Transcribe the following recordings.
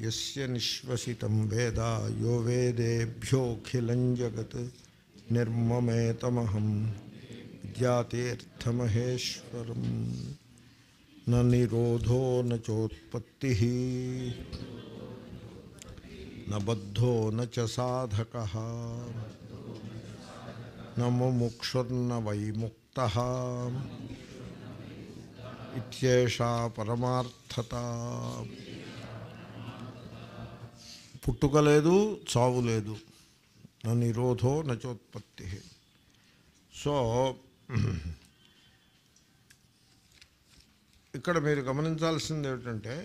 యస్య నిశ్వసితం వేద యో వేదేభ్యోఖిలం జగత్ నిర్మమేతమహం విద్యాతీర్థమహేశ్వరం న నిరోధో న చోత్పత్తి న బద్ధో న చ సాధక న ముముక్షుర్న వైముక్త ఇత్యేషా పరమార్థత పుట్టుక లేదు చావు లేదు నా నిరోధో నచోత్పత్తి సో ఇక్కడ మీరు గమనించాల్సింది ఏమిటంటే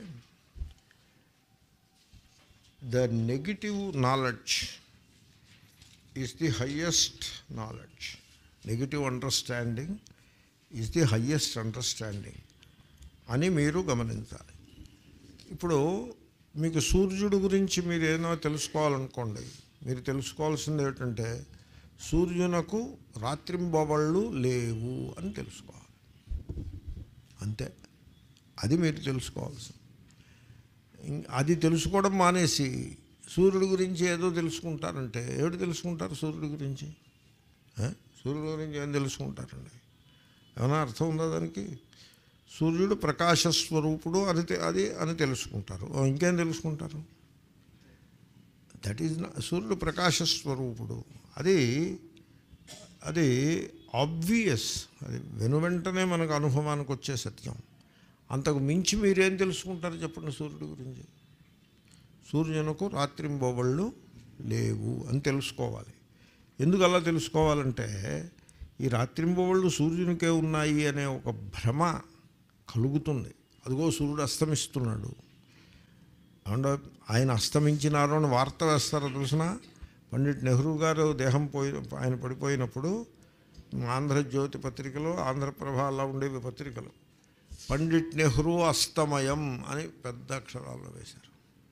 the negative knowledge is the highest knowledge negative understanding is the highest understanding అని మీరు గమనించాలి ఇప్పుడు మీకు సూర్యుడు గురించి మీరు ఏదైనా తెలుసుకోవాలనుకోండి మీరు తెలుసుకోవాల్సింది ఏంటంటే సూర్యునకు రాత్రింబవళ్ళు లేవు అని తెలుసుకోవాలి అంతే అది మీరు తెలుసుకోవాల్సింది ఇం- అది తెలుసుకోవడం మానేసి సూర్యుడి గురించి ఏదో తెలుసుకుంటారంటే ఏమిటి తెలుసుకుంటారు సూర్యుడి గురించి ఆ? సూర్యుడి గురించి ఏం తెలుసుకుంటారండి ఏమైనా అర్థం ఉందా దానికి సూర్యుడు ప్రకాశ స్వరూపుడు అని తె- అది అని తెలుసుకుంటారు ఓ, ఇంకేం తెలుసుకుంటారు దట్ ఈజ్ సూర్యుడు ప్రకాశ స్వరూపుడు అది అది ఆబ్వియస్ అది వెను వెంటనే మనకు అనుభవానికి వచ్చే సత్యం అంతకు మించి మీరేం తెలుసుకుంటారు చెప్పండి సూర్యుడి గురించి సూర్యునకు రాత్రింబవళ్ళు లేవు అని తెలుసుకోవాలి ఎందుకు అలా తెలుసుకోవాలంటే ఈ రాత్రింబవళ్ళు సూర్యునికే ఉన్నాయి అనే ఒక భ్రమ కలుగుతుంది అదిగో సూర్యుడు అస్తమిస్తున్నాడు ఏమంటే ఆయన అస్తమించినారు అని వార్త వేస్తారో తెలిసిన పండిట్ నెహ్రూ గారు దేహం పోయి ఆయన పడిపోయినప్పుడు ఆంధ్రజ్యోతి పత్రికలో ఆంధ్రప్రభ అలా ఉండేవి పత్రికలు పండిట్ నెహ్రూ అస్తమయం అని పెద్ద అక్షరాల్లో వేశారు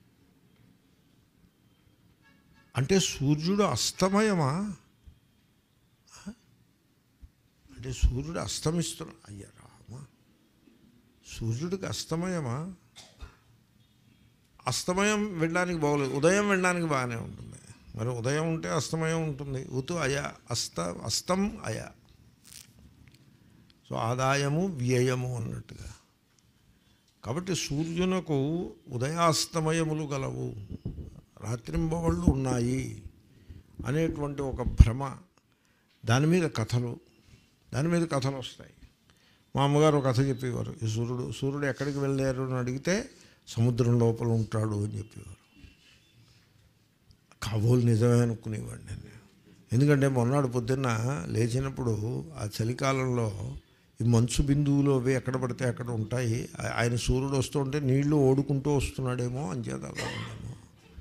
అంటే సూర్యుడు అస్తమయమా అంటే సూర్యుడు అస్తమిస్తున్నాడు అయ్యా రామా సూర్యుడికి అస్తమయమా అస్తమయం వెళ్ళడానికి బాగోలేదు ఉదయం వెళ్ళడానికి బాగానే ఉంటుంది మరి ఉదయం ఉంటే అస్తమయం ఉంటుంది ఉతు అయ అస్త అస్తం అయ సో ఆదాయము వ్యయము అన్నట్టుగా కాబట్టి సూర్యునకు ఉదయాస్తమయములు గలవు రాత్రింబవళ్ళు ఉన్నాయి అనేటువంటి ఒక భ్రమ దాని మీద కథలు దాని మీద కథలు వస్తాయి మా అమ్మగారు ఒక కథ చెప్పేవారు ఈ సూర్యుడు సూర్యుడు ఎక్కడికి వెళ్ళారు అని అడిగితే సముద్రం లోపల ఉంటాడు అని చెప్పేవారు కాబోలు నిజమే అనుకునేవాడిని నేను ఎందుకంటే మొన్నటి పొద్దున్న లేచినప్పుడు ఆ చలికాలంలో ఈ మంచు బిందువులు అవి ఎక్కడ పడితే అక్కడ ఉంటాయి ఆ- ఆయన సూర్యుడు వస్తుంటే నీళ్లు ఓడుకుంటూ వస్తున్నాడేమో అంచేత అలా ఉందేమో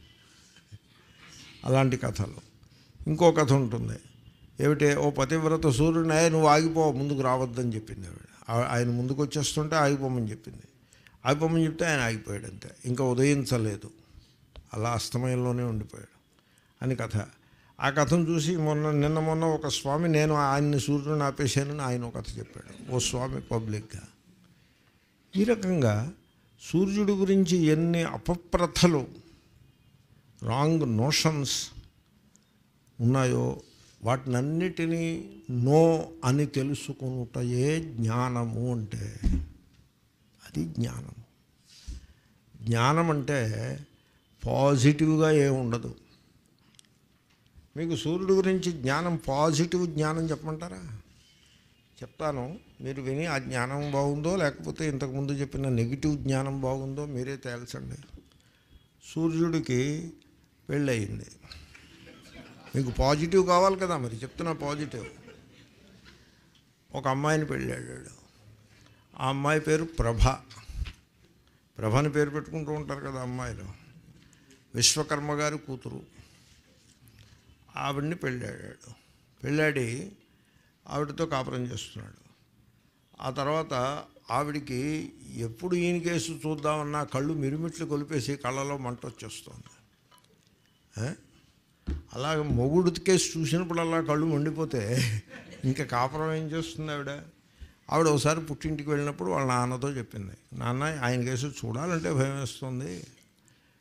అలాంటి కథలు ఇంకో కథ ఉంటుంది ఏమిటి ఓ పతివ్రత సూర్యుని "ఏయ్, నువ్వు ఆగిపో ముందుకు రావద్దని చెప్పింది ఆవిడ ఆ- ఆయన ముందుకు వచ్చేస్తుంటే ఆగిపోమని చెప్పింది ఆగిపోమని చెప్తే ఆయన ఆగిపోయాడు అంతే ఇంకా ఉదయించలేదు అలా అస్తమయంలోనే ఉండిపోయాడు అని కథ ఆ కథను చూసి మొన్న నిన్న మొన్న ఒక స్వామి నేను ఆయన్ని సూర్యుని ఆపేశానని ఆయన ఒక కథ చెప్పాడు ఓ స్వామి పబ్లిక్గా ఈ రకంగా సూర్యుడి గురించి ఎన్ని అపప్రథలు రాంగ్ నోషన్స్ ఉన్నాయో వాటినన్నిటినీ నో అని తెలుసుకునుటయే జ్ఞానము అంటే అది జ్ఞానము జ్ఞానం అంటే పాజిటివ్గా ఏముండదు మీకు సూర్యుడి గురించి జ్ఞానం పాజిటివ్ జ్ఞానం చెప్పమంటారా చెప్తాను మీరు విని ఆ జ్ఞానం బాగుందో లేకపోతే ఇంతకుముందు చెప్పిన నెగిటివ్ జ్ఞానం బాగుందో మీరే తేల్చండి సూర్యుడికి పెళ్ళయింది మీకు పాజిటివ్ కావాలి కదా మరి చెప్తున్నా పాజిటివ్ ఒక అమ్మాయిని పెళ్ళాడాడు ఆ అమ్మాయి పేరు ప్రభ ప్రభని పేరు పెట్టుకుంటూ ఉంటారు కదా అమ్మాయిలు విశ్వకర్మ గారి కూతురు ఆవిడ్ని పెళ్ళాడాడు పెళ్ళాడి ఆవిడతో కాపురం చేస్తున్నాడు ఆ తర్వాత ఆవిడికి ఎప్పుడు ఈయన కేసు చూద్దామన్నా కళ్ళు మిరుమిట్లు కొలిపేసి కళ్ళలో మంట వచ్చేస్తుంది ఏ? అలాగ మొగుడు కేసు చూసినప్పుడల్లా కళ్ళు మండిపోతే ఇంకా కాపురం ఏం చేస్తుంది ఆవిడ ఆవిడ ఒకసారి పుట్టింటికి వెళ్ళినప్పుడు వాళ్ళ నాన్నతో చెప్పింది నాన్న ఆయన కేసు చూడాలంటే భయం వేస్తుంది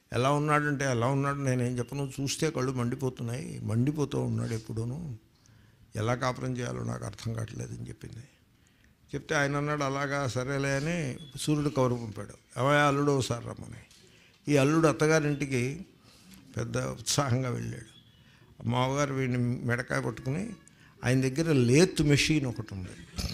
ఎలా ఉన్నాడంటే ఎలా ఉన్నాడు నేనేం చెప్పను చూస్తే కళ్ళు మండిపోతున్నాయి మండిపోతూ ఉన్నాడు ఎప్పుడూను ఎలా కాపురం చేయాలో నాకు అర్థం కావట్లేదని చెప్పింది చెప్తే ఆయన అన్నాడు అలాగా సరేలే అని సూర్యుడు కవరు పంపాడు ఎవయా అల్లుడు ఒకసారి రమ్మని ఈ అల్లుడు అత్తగారింటికి పెద్ద ఉత్సాహంగా వెళ్ళాడు మామగారు వీడిని మెడకాయ పట్టుకుని ఆయన దగ్గర లేత్ మెషిన్ ఒకటి ఉంది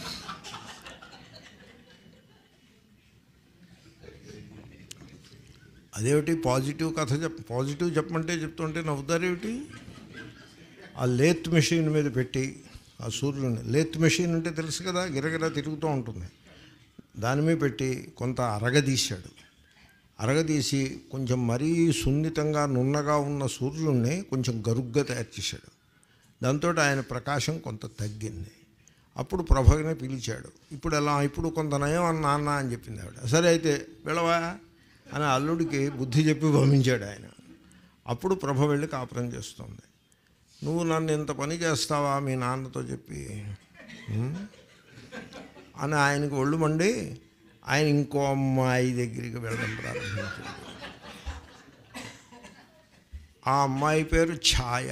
అదేమిటి పాజిటివ్ కథ చెప్ పాజిటివ్ చెప్పమంటే చెప్తుంటే నవ్వుతారేమిటి ఆ లేత్ మెషిన్ మీద పెట్టి ఆ సూర్యుని లేత్ మెషిన్ అంటే తెలుసు కదా గిరగిర తిరుగుతూ ఉంటుంది దాని మీద పెట్టి కొంత అరగదీశాడు అరగదీసి కొంచెం మరీ సున్నితంగా నున్నగా ఉన్న సూర్యుడిని కొంచెం గరుగ్గా తయారు చేశాడు దాంతో ఆయన ప్రకాశం కొంత తగ్గింది అప్పుడు ప్రభని పిలిచాడు ఇప్పుడు ఎలా ఇప్పుడు కొంత నయం అన్న నాన్న అని చెప్పింది ఆవిడ సరే అయితే వెళ్ళవా అని అల్లుడికి బుద్ధి చెప్పి పంపించాడు ఆయన అప్పుడు ప్రభ వెళ్ళి కాపురం చేస్తుంది నువ్వు నన్ను ఇంత పని చేస్తావా మీ నాన్నతో చెప్పి ఉం? అని ఆయనకు ఒళ్ళు మండి ఆయన ఇంకో అమ్మాయి దగ్గరికి వెళ్ళడం ప్రారంభించాడు ఆ అమ్మాయి పేరు ఛాయ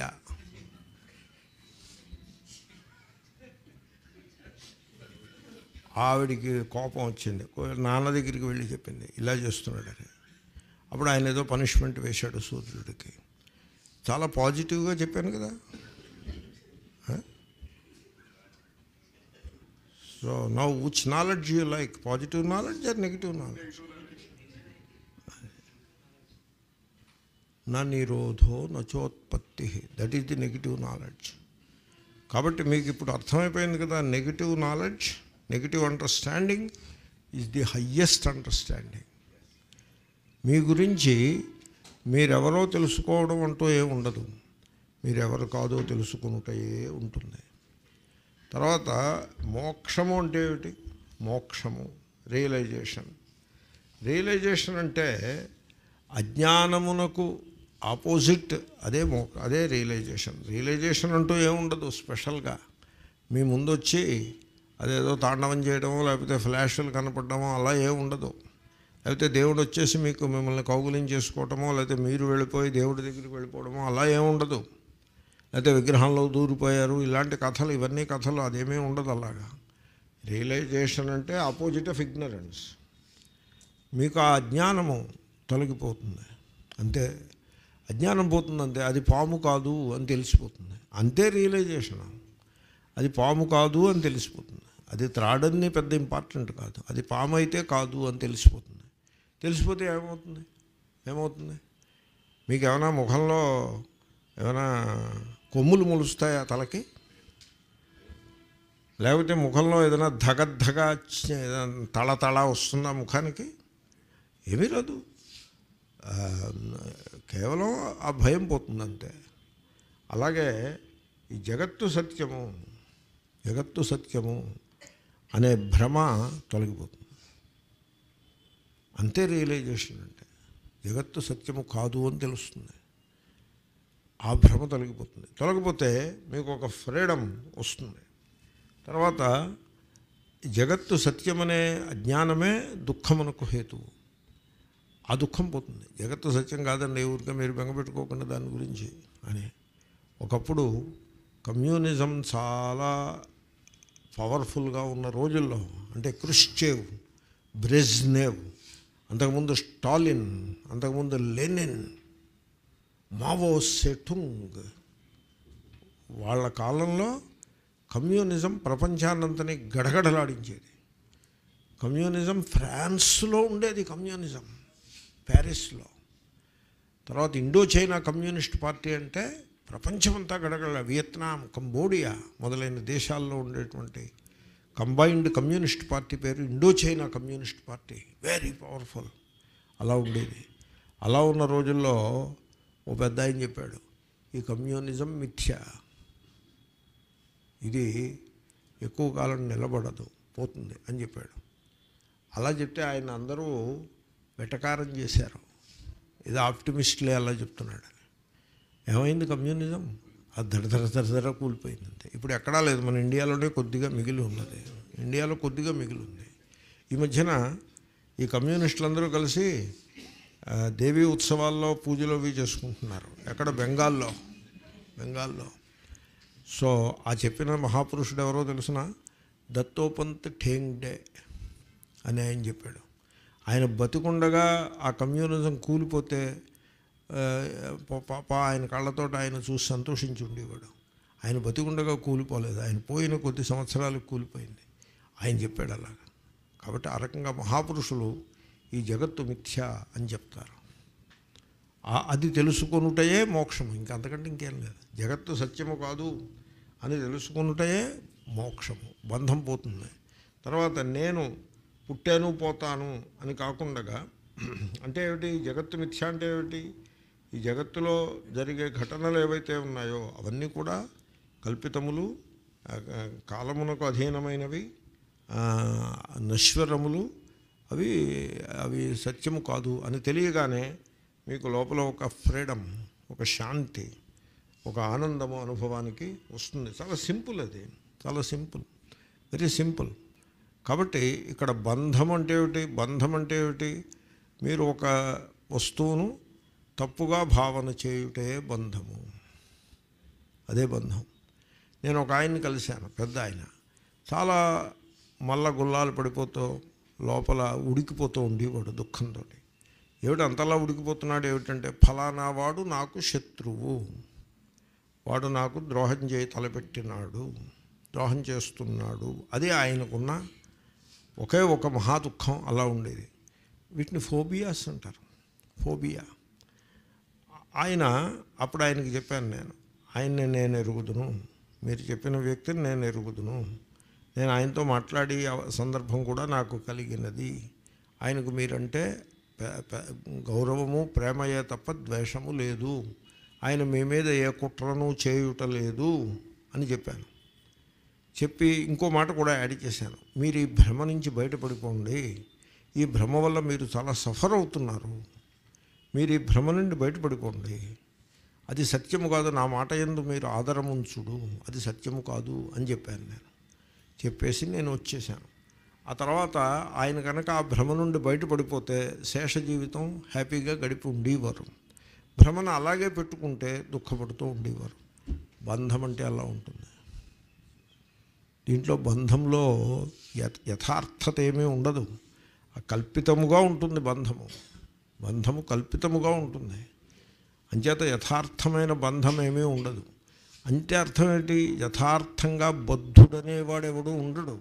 ఆవిడికి కోపం వచ్చింది కో- నాన్న దగ్గరికి వెళ్ళి చెప్పింది ఇలా చేస్తున్నాడని అప్పుడు ఆయన ఏదో పనిష్మెంట్ వేశాడు సూర్యుడికి చాలా పాజిటివ్గా చెప్పాను కదా so now which knowledge you like positive knowledge or negative knowledge నా నిరోధో నచోత్పత్తి that is the negative knowledge కాబట్టి మీకు ఇప్పుడు అర్థమైపోయింది కదా negative knowledge negative understanding is the highest understanding మీ గురించి మీరెవరో తెలుసుకోవడం అంటూ ఏ ఉండదు మీరెవరు కాదో తెలుసుకున్నటే ఉంటుంది తర్వాత మోక్షము అంటే ఏమిటి మోక్షము రియలైజేషన్ రియలైజేషన్ అంటే అజ్ఞానమునకు ఆపోజిట్ అదే మో అదే రియలైజేషన్ రియలైజేషన్ అంటూ ఏముండదు స్పెషల్గా మీ ముందు వచ్చి అదేదో తాండవం చేయడమో లేకపోతే ఫ్లాషులు కనపడమో అలా ఏం ఉండదు లేకపోతే దేవుడు వచ్చేసి మీకు మిమ్మల్ని కౌగులించేసుకోవటమో లేకపోతే మీరు వెళ్ళిపోయి దేవుడి దగ్గరికి వెళ్ళిపోవడమో అలా ఏం ఉండదు లేకపోతే విగ్రహంలో దూరిపోయారు ఇలాంటి కథలు ఇవన్నీ కథలు అదేమీ ఉండదు అలాగా రియలైజేషన్ అంటే ఆపోజిట్ ఆఫ్ ఇగ్నరెన్స్ మీకు ఆ అజ్ఞానము తొలగిపోతుంది అంతే అజ్ఞానం పోతుంది అంతే అది పాము కాదు అని తెలిసిపోతుంది అంతే రియలైజేషన్ అది పాము కాదు అని తెలిసిపోతుంది అది త్రాడని పెద్ద ఇంపార్టెంట్ కాదు అది పాము అయితే కాదు అని తెలిసిపోతుంది తెలిసిపోతే ఏమవుతుంది ఏమవుతుంది మీకు ఏమైనా ముఖంలో ఏమైనా కొమ్ములు మొలుస్తాయా తలకి లేకపోతే ముఖంలో ఏదైనా ధగద్ధగ తళ తళ వస్తుందా ముఖానికి ఏమీ రాదు ఆ, కేవలం ఆ భయం పోతుంది అంతే అలాగే ఈ జగత్తు సత్యము జగత్తు సత్యము అనే భ్రమ తొలగిపోతుంది అంతే రియలైజేషన్ అంటే జగత్తు సత్యము కాదు అని తెలుస్తుంది ఆ భ్రమ తొలగిపోతుంది తొలగిపోతే మీకు ఒక ఫ్రీడమ్ వస్తుంది తర్వాత ఈ జగత్తు సత్యమనే అజ్ఞానమే దుఃఖమునకు హేతువు ఆ దుఃఖం పోతుంది జగత్తు సత్యం కాదండి ఊరికే మీరు బెంగపెట్టుకోకుండా దాని గురించి అని ఒకప్పుడు కమ్యూనిజం చాలా పవర్ఫుల్గా ఉన్న రోజుల్లో అంటే క్రుష్చేవ్ బ్రెజ్నేవ్ అంతకుముందు స్టాలిన్ అంతకుముందు లెనిన్ మావో సెటుంగ్ వాళ్ళ కాలంలో కమ్యూనిజం ప్రపంచాన్నంతని గడగడలాడించేది కమ్యూనిజం ఫ్రాన్స్లో ఉండేది కమ్యూనిజం ప్యారిస్లో తర్వాత ఇండో చైనా కమ్యూనిస్ట్ పార్టీ అంటే ప్రపంచమంతా గడగడ వియత్నాం కంబోడియా మొదలైన దేశాల్లో ఉండేటువంటి కంబైన్డ్ కమ్యూనిస్ట్ పార్టీ పేరు Indo China communist party very powerful అలా ఉండేది అలా ఉన్న రోజుల్లో ఓ పెద్ద ఆయన చెప్పాడు ఈ కమ్యూనిజం మిథ్య ఇది ఎక్కువ కాలం నిలబడదు పోతుంది అని చెప్పాడు అలా చెప్తే ఆయన అందరూ వెటకారం చేశారు ఇది ఆప్టిమిస్ట్లే అలా చెప్తున్నాడు ఏమైంది కమ్యూనిజం అది దడ దడ దడ దడ కూలిపోయింది అంతే ఇప్పుడు ఎక్కడా లేదు మన ఇండియాలోనే కొద్దిగా మిగిలి ఉన్నది ఇండియాలో కొద్దిగా మిగిలి ఉంది ఈ మధ్యన ఈ కమ్యూనిస్టులందరూ కలిసి ఆ, దేవీ ఉత్సవాల్లో పూజలు అవి చేసుకుంటున్నారు ఎక్కడ బెంగాల్లో బెంగాల్లో సో ఆ చెప్పిన మహాపురుషుడు ఎవరో తెలిసిన దత్తోపంత్ ఠేంగ్డే అని ఆయన చెప్పాడు ఆయన బతికుండగా ఆ కమ్యూనిజం కూలిపోతే ఆ, పా- పాప ఆయన కళ్ళతో ఆయన చూసి సంతోషించి ఉండేవాడు ఆయన బతికుండగా కూలిపోలేదు ఆయన పోయిన కొద్ది సంవత్సరాలకు కూలిపోయింది ఆయన చెప్పాడు అలాగా కాబట్టి ఆ రకంగా మహాపురుషులు ఈ జగత్తు మిథ్య అని చెప్తారు ఆ- అది తెలుసుకొనుటయే మోక్షం ఇంకా అంతకంటే ఇంకేం లేదు జగత్తు సత్యము కాదు అని తెలుసుకొనుటయే మోక్షము బంధం పోతుంది తర్వాత నేను పుట్టాను పోతాను అని కాకుండా అంటే ఏమిటి జగత్తు మిథ్య అంటే ఏమిటి ఈ జగత్తులో జరిగే ఘటనలు ఏవైతే ఉన్నాయో అవన్నీ కూడా కల్పితములు ఆ, కాలమునకు అధీనమైనవి ఆ, నశ్వరములు అవి అవి సత్యము కాదు అని తెలియగానే మీకు లోపల ఒక ఫ్రీడమ్ ఒక శాంతి ఒక ఆనందము అనుభవానికి వస్తుంది చాలా సింపుల్ అది చాలా సింపుల్ వెరీ సింపుల్ కాబట్టి ఇక్కడ బంధం అంటే ఏమిటి బంధం అంటే ఏమిటి మీరు ఒక వస్తువును తప్పుగా భావన చేయుటే బంధము అదే బంధం నేను ఒక ఆయన్ని కలిశాను పెద్ద ఆయన చాలా మల్ల గుల్లాలు పడిపోతూ లోపల ఉడికిపోతూ ఉండేవాడు దుఃఖంతో ఏమిటి అంతలా ఉడికిపోతున్నాడు ఏమిటంటే ఫలానా వాడు నాకు శత్రువు వాడు నాకు ద్రోహం చేయి తలపెట్టినాడు ద్రోహం చేస్తున్నాడు అది ఆయనకున్న ఒకే ఒక మహా దుఃఖం అలా ఉండేది వీటిని ఫోబియాస్ అంటారు ఫోబియా ఆయన అప్పుడు ఆయనకి చెప్పాను నేను ఆయన్ని నేను ఎరుగుదును మీరు చెప్పిన వ్యక్తిని నేను ఎరుగుదును నేను ఆయనతో మాట్లాడి ఆ సందర్భం కూడా నాకు కలిగినది ఆయనకు మీరంటే పే- పే- గౌరవము ప్రేమయే తప్ప ద్వేషము లేదు ఆయన మీ మీద ఏ కుట్రను చేయుట లేదు అని చెప్పాను చెప్పి ఇంకో మాట కూడా యాడ్ చేశాను మీరు ఈ భ్రమ నుంచి బయటపడిపోండి ఈ భ్రమ వల్ల మీరు చాలా సఫర్ అవుతున్నారు మీరు ఈ భ్రమ నుండి బయటపడిపోండి అది సత్యము కాదు నా మాట ఎందు మీరు ఆదరం ఉంచుడు అది సత్యము కాదు అని చెప్పాను నేను చెప్పేసి నేను వచ్చేసాను ఆ తర్వాత ఆయన కనుక ఆ భ్రమ నుండి బయటపడిపోతే శేష జీవితం హ్యాపీగా గడిపి ఉండేవారు భ్రమను అలాగే పెట్టుకుంటే దుఃఖపడుతూ ఉండేవారు బంధం అంటే అలా ఉంటుంది దీంట్లో బంధంలో యథ- యథార్థత ఏమీ ఉండదు ఆ కల్పితముగా ఉంటుంది బంధము బంధము కల్పితముగా ఉంటుంది అంచేత యథార్థమైన బంధం ఏమీ ఉండదు అంటే అర్థం ఏంటి యథార్థంగా బద్ధుడనేవాడెవడు ఉండడు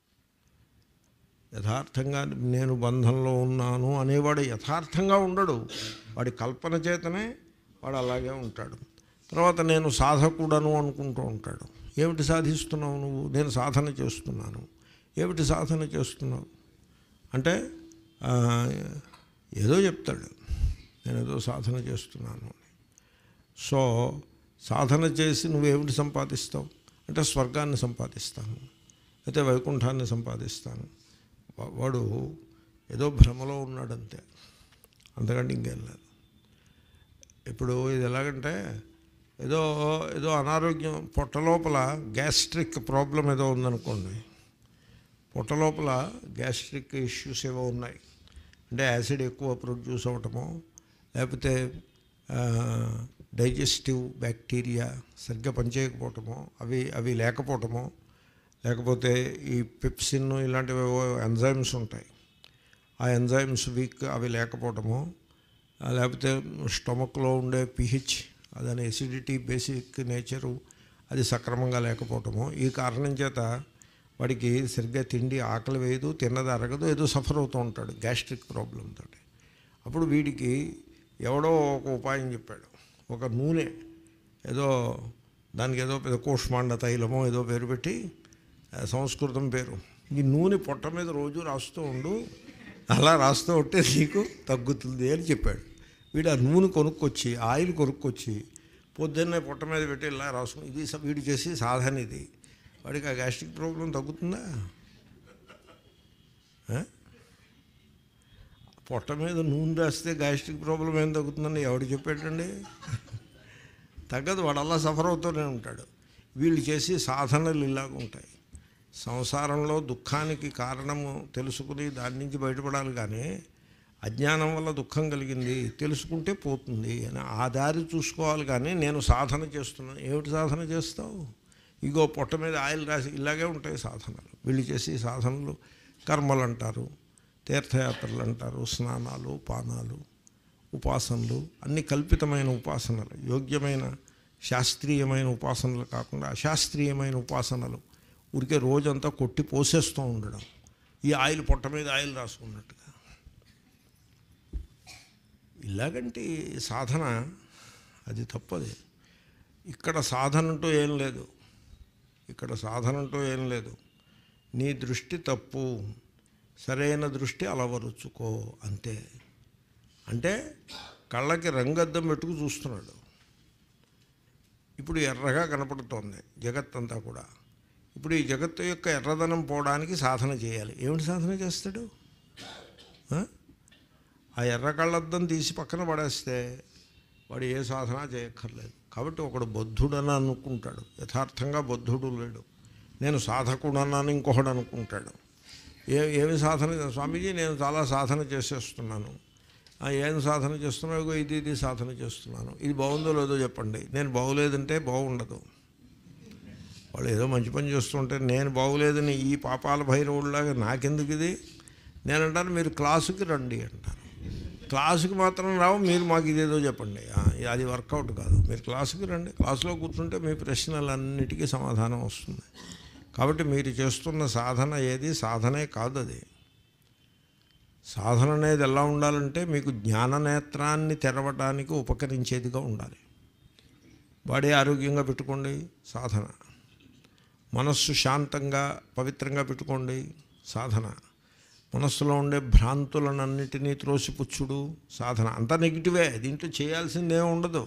యథార్థంగా నేను బంధంలో ఉన్నాను అనేవాడు యథార్థంగా ఉండడు వాడి కల్పన చేతనే వాడు అలాగే ఉంటాడు తర్వాత నేను సాధకుడను అనుకుంటూ ఉంటాడు ఏమిటి సాధిస్తున్నావు నువ్వు నేను సాధన చేస్తున్నాను ఏమిటి సాధన చేస్తున్నావు అంటే ఆ, ఏదో చెప్తాడు నేను ఏదో సాధన చేస్తున్నాను అని సో సాధన చేసి నువ్వేమిటి సంపాదిస్తావు అంటే స్వర్గాన్ని సంపాదిస్తాను అయితే వైకుంఠాన్ని సంపాదిస్తాను వా- వాడు ఏదో భ్రమలో ఉన్నాడంతే అంతకంటే ఇంకేం లేదు ఇప్పుడు ఇది ఎలాగంటే ఏదో ఏదో అనారోగ్యం పొట్ట లోపల గ్యాస్ట్రిక్ ప్రాబ్లం ఏదో ఉందనుకోండి పొట్ట లోపల గ్యాస్ట్రిక్ ఇష్యూస్ ఏవో ఉన్నాయి అంటే యాసిడ్ ఎక్కువ ప్రొడ్యూస్ అవ్వటమో లేకపోతే డైజెస్టివ్ బ్యాక్టీరియా సరిగ్గా పనిచేయకపోవటమో అవి అవి లేకపోవటమో లేకపోతే ఈ పెప్సిన్ ఇలాంటివి ఎంజైమ్స్ ఉంటాయి ఆ ఎంజైమ్స్ వీక్ అవి లేకపోవటమో ఆ, లేకపోతే స్టమక్లో ఉండే పిహెచ్ దాని ఎసిడిటీ బేసిక్ నేచరు అది సక్రమంగా లేకపోవటమో ఈ కారణం చేత వాడికి సరిగ్గా తిండి ఆకలి వేయదు తిన్నది అరగదు ఏదో సఫర్ అవుతూ ఉంటాడు గ్యాస్ట్రిక్ ప్రాబ్లం తోటి అప్పుడు వీడికి ఎవడో ఒక ఉపాయం చెప్పాడు ఒక నూనె ఏదో దానికి ఏదో పెద్ద కూష్మాండ తైలమో ఏదో పేరు పెట్టి ఆ, సంస్కృతం పేరు ఈ నూనె పొట్ట మీద రోజు రాస్తూ ఉండు అలా రాస్తూ ఉంటే నీకు తగ్గుతుంది అని చెప్పాడు వీడు ఆ నూనె కొనుక్కొచ్చి ఆయిల్ కొనుక్కొచ్చి పొద్దున్నే పొట్ట మీద పెట్టి ఇలా రాసుకుని ఇది స- వీడు చేసి సాధన ఇది వాడికి ఆ గ్యాస్ట్రిక్ ప్రాబ్లం తగ్గుతుందా ఆ? పొట్ట మీద నూనె రాస్తే గ్యాస్ట్రిక్ ప్రాబ్లం ఏం తగ్గుతుందని ఎవడు చెప్పాడండి తగ్గదు వాడు అలా సఫర్ అవుతూనే ఉంటాడు వీళ్ళు చేసి సాధనలు ఇలాగ ఉంటాయి సంసారంలో దుఃఖానికి కారణము తెలుసుకుని దాని నుంచి బయటపడాలి కానీ అజ్ఞానం వల్ల దుఃఖం కలిగింది తెలుసుకుంటే పోతుంది అని ఆ దారి చూసుకోవాలి కానీ నేను సాధన చేస్తున్నాను ఏమిటి సాధన చేస్తావు ఇగో పొట్ట మీద ఆయిల్ రాసి ఇలాగే ఉంటాయి సాధనలు వీళ్ళు చేసే సాధనలు కర్మలు అంటారు తీర్థయాత్రలు అంటారు స్నానాలు పానాలు ఉపాసనలు అన్ని కల్పితమైన ఉపాసనలు యోగ్యమైన శాస్త్రీయమైన ఉపాసనలు కాకుండా అశాస్త్రీయమైన ఉపాసనలు ఊరికే రోజంతా కొట్టి పోసేస్తూ ఉండడం ఈ ఆయిల్ పొట్ట మీద ఆయిల్ రాసుకున్నట్టుగా ఇలాగంటి సాధన అది తప్పది ఇక్కడ సాధన అంటూ ఏం లేదు ఇక్కడ సాధన అంటూ ఏం లేదు నీ దృష్టి తప్పు సరైన దృష్టి అలవరుచుకో అంతే అంటే కళ్ళకి రంగద్దం పెట్టుకు చూస్తున్నాడు ఇప్పుడు ఎర్రగా కనపడుతోంది జగత్ అంతా కూడా ఇప్పుడు ఈ జగత్తు యొక్క ఎర్రదనం పోవడానికి సాధన చేయాలి ఏమిటి సాధన చేస్తాడు ఆ? ఆ ఎర్ర కళ్ళద్దం తీసి పక్కన పడేస్తే వాడు ఏ సాధన చేయక్కర్లేదు కాబట్టి ఒకడు బుద్ధుడని అనుకుంటాడు యథార్థంగా బుద్ధుడు లేడు నేను సాధకుడన్నాను ఇంకొకడు అనుకుంటాడు ఏ ఏమి సాధన స్వామీజీ నేను చాలా సాధన చేసేస్తున్నాను "ఆ, ఏం సాధన చేస్తున్నావు ఇగో ఇది ఇది సాధన చేస్తున్నాను ఇది బాగుందో లేదో చెప్పండి నేను బాగులేదంటే బాగుండదు వాళ్ళు ఏదో మంచి పని చేస్తుంటే నేను బాగులేదని ఈ పాపాల భైరవుడిలాగా నాకెందుకు ఇది నేను అంటాను మీరు క్లాసుకి రండి అంటాను క్లాసుకి మాత్రం రావు మీరు మాకు ఇదేదో చెప్పండి ఆ, అది వర్కౌట్ కాదు మీరు క్లాసుకి రండి క్లాసులో కూర్చుంటే మీ ప్రశ్నలన్నిటికీ సమాధానం వస్తుంది కాబట్టి మీరు చేస్తున్న సాధన ఏది సాధనే కాదు అది సాధన అనేది ఎలా ఉండాలంటే మీకు జ్ఞాన నేత్రాన్ని తెరవడానికి ఉపకరించేదిగా ఉండాలి బాడీ ఆరోగ్యంగా పెట్టుకోండి సాధన మనస్సు శాంతంగా పవిత్రంగా పెట్టుకోండి సాధన మనస్సులో ఉండే భ్రాంతులనన్నిటినీ త్రోసిపుచ్చుడు సాధన అంతా నెగిటివే దీంట్లో చేయాల్సిందే ఉండదు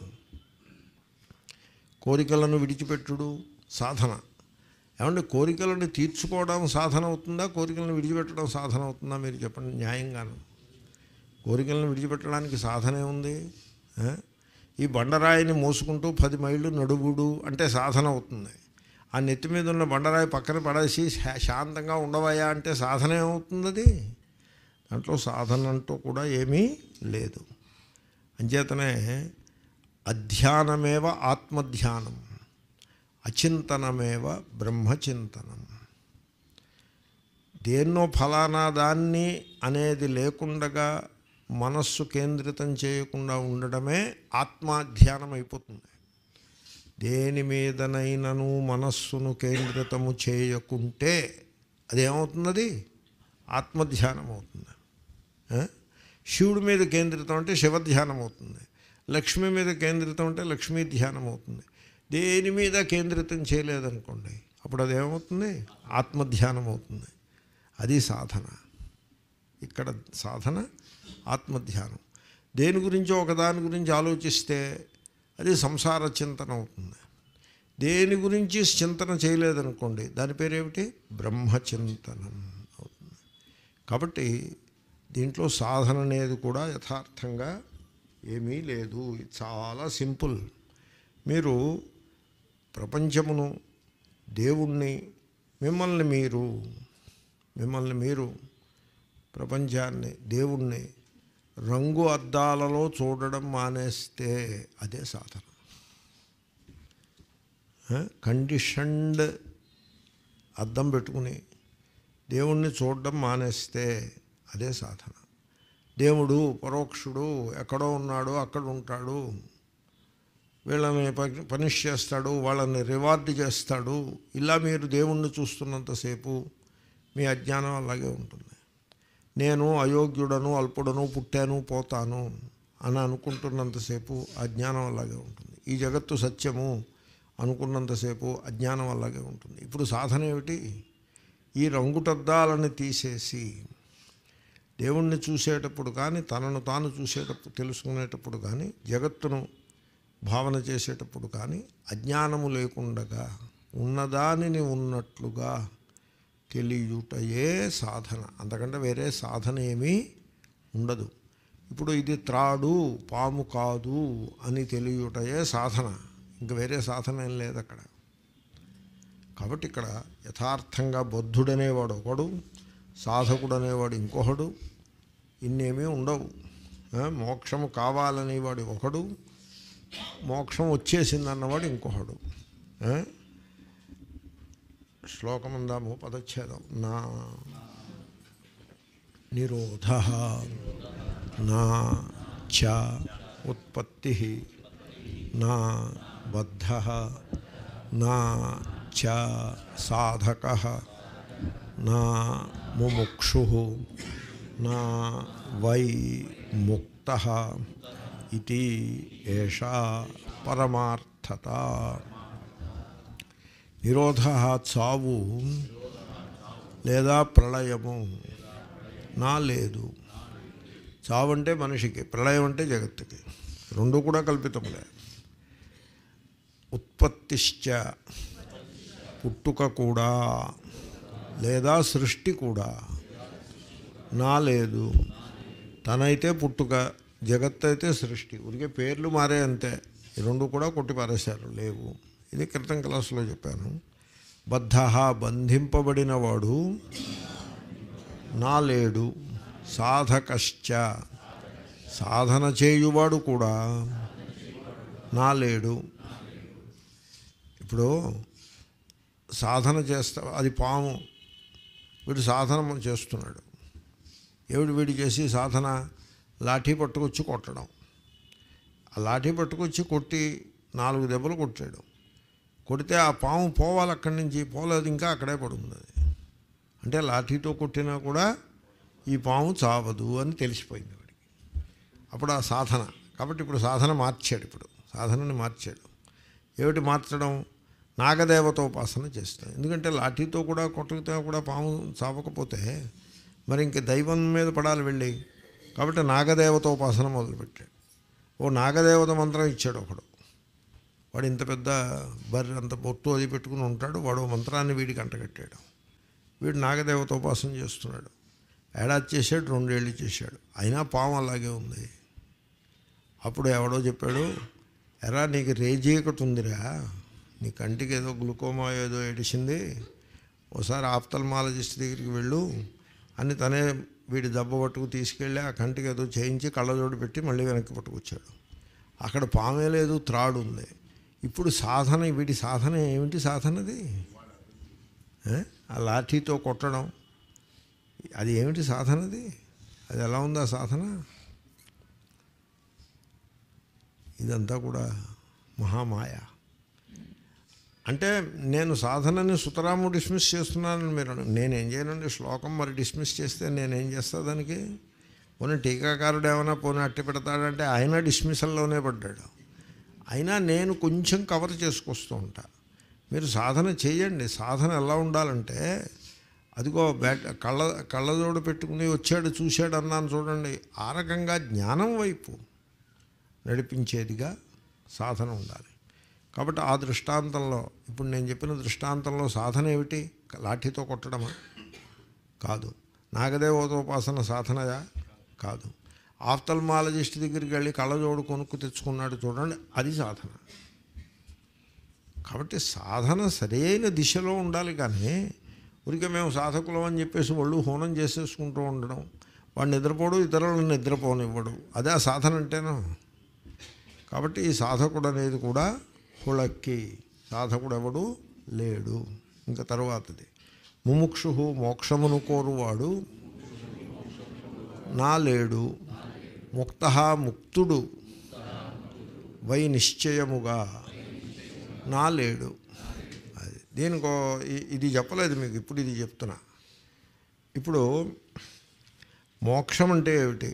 కోరికలను విడిచిపెట్టుడు సాధన ఏమంటే కోరికలను తీర్చుకోవడం సాధన అవుతుందా కోరికలను విడిచిపెట్టడం సాధన అవుతుందా మీరు చెప్పండి న్యాయంగాను కోరికలను విడిచిపెట్టడానికి సాధనే ఉంది ఆ? ఈ బండరాయిని మోసుకుంటూ పది మైళ్ళు నడువుడు అంటే సాధన అవుతుంది ఆ నెత్తి మీద ఉన్న బండరాయి పక్కన పడేసి శా- శాంతంగా ఉండవయా అంటే సాధన ఏమవుతుంది అది దాంట్లో సాధన అంటూ కూడా ఏమీ లేదు అంచేతనే అధ్యానమేవ ఆత్మధ్యానం అచింతనమేవ బ్రహ్మచింతనం దేన్నో ఫలానా దాన్ని అనేది లేకుండగా మనస్సు కేంద్రితం చేయకుండా ఉండడమే ఆత్మాధ్యానం అయిపోతుంది దేని మీదనైనను మనస్సును కేంద్రితము చేయకుంటే అదేమవుతున్నది ఆత్మధ్యానం అవుతుంది ఆ? శివుడి మీద కేంద్రితం అంటే శివధ్యానం అవుతుంది లక్ష్మి మీద కేంద్రితం అంటే లక్ష్మీ ధ్యానం అవుతుంది దేని మీద కేంద్రితం చేయలేదనుకోండి అప్పుడు అదేమవుతుంది ఆత్మధ్యానం అవుతుంది అది సాధన ఇక్కడ సాధన ఆత్మధ్యానం దేని గురించో ఒకదాని గురించి ఆలోచిస్తే అది సంసార చింతన అవుతుంది దేని గురించి చింతన చేయలేదనుకోండి దాని పేరేమిటి బ్రహ్మచింతనం అవుతుంది కాబట్టి దీంట్లో సాధన అనేది కూడా యథార్థంగా ఏమీ లేదు ఇది చాలా సింపుల్ మీరు ప్రపంచమును దేవుణ్ణి మిమ్మల్ని మీరు మిమ్మల్ని మీరు ప్రపంచాన్ని దేవుణ్ణి రంగు అద్దాలలో చూడడం మానేస్తే అదే సాధన కండిషన్డ్ అద్దం పెట్టుకుని దేవుణ్ణి చూడడం మానేస్తే అదే సాధన దేవుడు పరోక్షుడు ఎక్కడో ఉన్నాడు అక్కడ ఉంటాడు వీళ్ళని ప- పనిష్ చేస్తాడు వాళ్ళని రివార్డ్ చేస్తాడు ఇలా మీరు దేవుణ్ణి చూస్తున్నంతసేపు మీ అజ్ఞానం అలాగే ఉంటుంది నేను అయోగ్యుడను అల్పుడను పుట్టాను పోతాను అని అనుకుంటున్నంతసేపు అజ్ఞానం అలాగే ఉంటుంది ఈ జగత్తు సత్యము అనుకున్నంతసేపు అజ్ఞానం అలాగే ఉంటుంది ఇప్పుడు సాధన ఏమిటి ఈ రంగుటద్దాలని తీసేసి దేవుణ్ణి చూసేటప్పుడు కానీ తనను తాను చూసేటప్పుడు తెలుసుకునేటప్పుడు కానీ జగత్తును భావన చేసేటప్పుడు కానీ అజ్ఞానము లేకుండగా ఉన్నదానిని ఉన్నట్లుగా తెలియుటయే సాధన అంతకంటే వేరే సాధన ఏమీ ఉండదు ఇప్పుడు ఇది త్రాడు పాము కాదు అని తెలియుటయే సాధన ఇంక వేరే సాధన ఏం లేదు అక్కడ కాబట్టి ఇక్కడ యథార్థంగా బద్ధుడనేవాడు ఒకడు సాధకుడు అనేవాడు ఇంకొకడు ఇన్నేమీ ఉండవు ఆ, మోక్షము కావాలని వాడు ఒకడు మోక్షం వచ్చేసిందన్నవాడు ఇంకొకడు ఆ? శ్లోకం ఉందాము పదచ్ఛేదం నా నిరోధ నా చ ఉత్పత్తి నా బద్ధ నా చ సాధక నా ముముక్షు నా వై ముక్త ఇది ఏషా పరమార్థత నిరోధ చావు లేదా ప్రళయము నా లేదు చావు అంటే మనిషికి ప్రళయం అంటే జగత్తుకి రెండు కూడా కల్పితములే ఉత్పత్తిశ్చ పుట్టుక కూడా లేదా సృష్టి కూడా నా లేదు తనైతే పుట్టుక జగత్ అయితే సృష్టి ఉరికే పేర్లు మారే అంతే ఈ రెండు కూడా కొట్టి పారేశారు లేవు ఇది క్రితం క్లాసులో చెప్పాను బద్ధ బంధింపబడినవాడు నా లేడు సాధకశ్చ సాధన చేయువాడు కూడా నా లేడు ఇప్పుడు సాధన చేస్తా అది పాము వీడు సాధన చేస్తున్నాడు ఏమిటి వీడు చేసి సాధన లాఠీ పట్టుకొచ్చి కొట్టడం ఆ లాఠీ పట్టుకొచ్చి కొట్టి నాలుగు దెబ్బలు కొట్టాడు కొడితే ఆ పాము పోవాలి అక్కడి నుంచి పోలేదు ఇంకా అక్కడే పడుంది అది అంటే లాఠీతో కొట్టినా కూడా ఈ పాము చావదు అని తెలిసిపోయింది వాడికి అప్పుడు ఆ సాధన కాబట్టి ఇప్పుడు సాధన మార్చాడు ఇప్పుడు సాధనని మార్చాడు ఏమిటి మార్చడం నాగదేవతోపాసన చేస్తాం ఎందుకంటే లాఠీతో కూడా కొట్టుకుతా కూడా పాము చావకపోతే మరి ఇంక దైవం మీద పడాలి వెళ్ళి కాబట్టి నాగదేవతోపాసన మొదలుపెట్టాడు ఓ నాగదేవత మంత్రం ఇచ్చాడు ఒకడు వాడు ఇంత పెద్ద బర్రె అంత బొట్టు అది పెట్టుకుని ఉంటాడు వాడు ఓ మంత్రాన్ని వీడికి అంటగట్టాడు వీడు నాగదేవతోపాసన చేస్తున్నాడు ఏడాది చేశాడు రెండేళ్ళు చేశాడు అయినా పాము అలాగే ఉంది అప్పుడు ఎవడో చెప్పాడు ఎరా నీకు రేజీకటి ఉందిరా నీ కంటికి ఏదో గ్లూకోమా ఏదో ఏడిసింది ఓసారి ఆప్తల్మాలజిస్ట్ దగ్గరికి వెళ్ళు అని తనే వీడి దెబ్బ పట్టుకు తీసుకెళ్ళి ఆ కంటికి ఏదో చేయించి కళ్ళజోడు పెట్టి మళ్ళీ వెనక్కి పట్టుకొచ్చాడు అక్కడ పామే లేదు త్రాడు ఉంది ఇప్పుడు సాధన వీడి సాధన ఏమిటి సాధనది ఏ? ఆ లాఠీతో కొట్టడం అది ఏమిటి సాధనది అది ఎలా ఉంది ఆ సాధన ఇదంతా కూడా మహామాయ అంటే నేను సాధనని సుతరాము డిస్మిస్ చేస్తున్నానని మీరు అన- నేనేం చేయనండి శ్లోకం మరి డిస్మిస్ చేస్తే నేనేం చేస్తా దానికి పోనీ టీకాకారుడు ఏమైనా పోనీ అట్టి పెడతాడంటే ఆయన డిస్మిసల్లోనే పడ్డాడు అయినా నేను కొంచెం కవర్ చేసుకొస్తూ ఉంటా మీరు సాధన చేయండి సాధన ఎలా ఉండాలంటే అదిగో బ్యాట్ కళ్ళ కళ్ళజోడు పెట్టుకుని వచ్చాడు చూశాడు అన్నాను చూడండి ఆ రకంగా జ్ఞానం వైపు నడిపించేదిగా సాధన ఉండాలి కాబట్టి ఆ దృష్టాంతంలో ఇప్పుడు నేను చెప్పిన దృష్టాంతంలో సాధన ఏమిటి లాఠీతో కొట్టడమా కాదు నాగదేవతోపాసన సాధనయా కాదు ఆఫ్థల్మాలజిస్ట్ దగ్గరికి వెళ్ళి కళ్ళజోడు కొనుక్కు తెచ్చుకున్నాడు చూడండి అది సాధన కాబట్టి సాధన సరైన దిశలో ఉండాలి కానీ ఊరికే మేము సాధకులం అని చెప్పేసి వాళ్ళు హోనం చేసేసుకుంటూ ఉండడం వాడు నిద్రపోడు ఇతరులను నిద్రపోనివ్వడు అదే ఆ సాధన అంటేనా కాబట్టి ఈ సాధకుడు అనేది కూడా హుళక్కి సాధకుడు ఎవడు లేడు ఇంకా తరువాతది ముముక్షు మోక్షమును కోరువాడు నా లేడు ముక్త ముక్తుడు వై నిశ్చయముగా నా లేడు అది దీనికో ఇ- ఇది చెప్పలేదు మీకు ఇప్పుడు ఇది చెప్తున్నా ఇప్పుడు మోక్షం అంటే ఏమిటి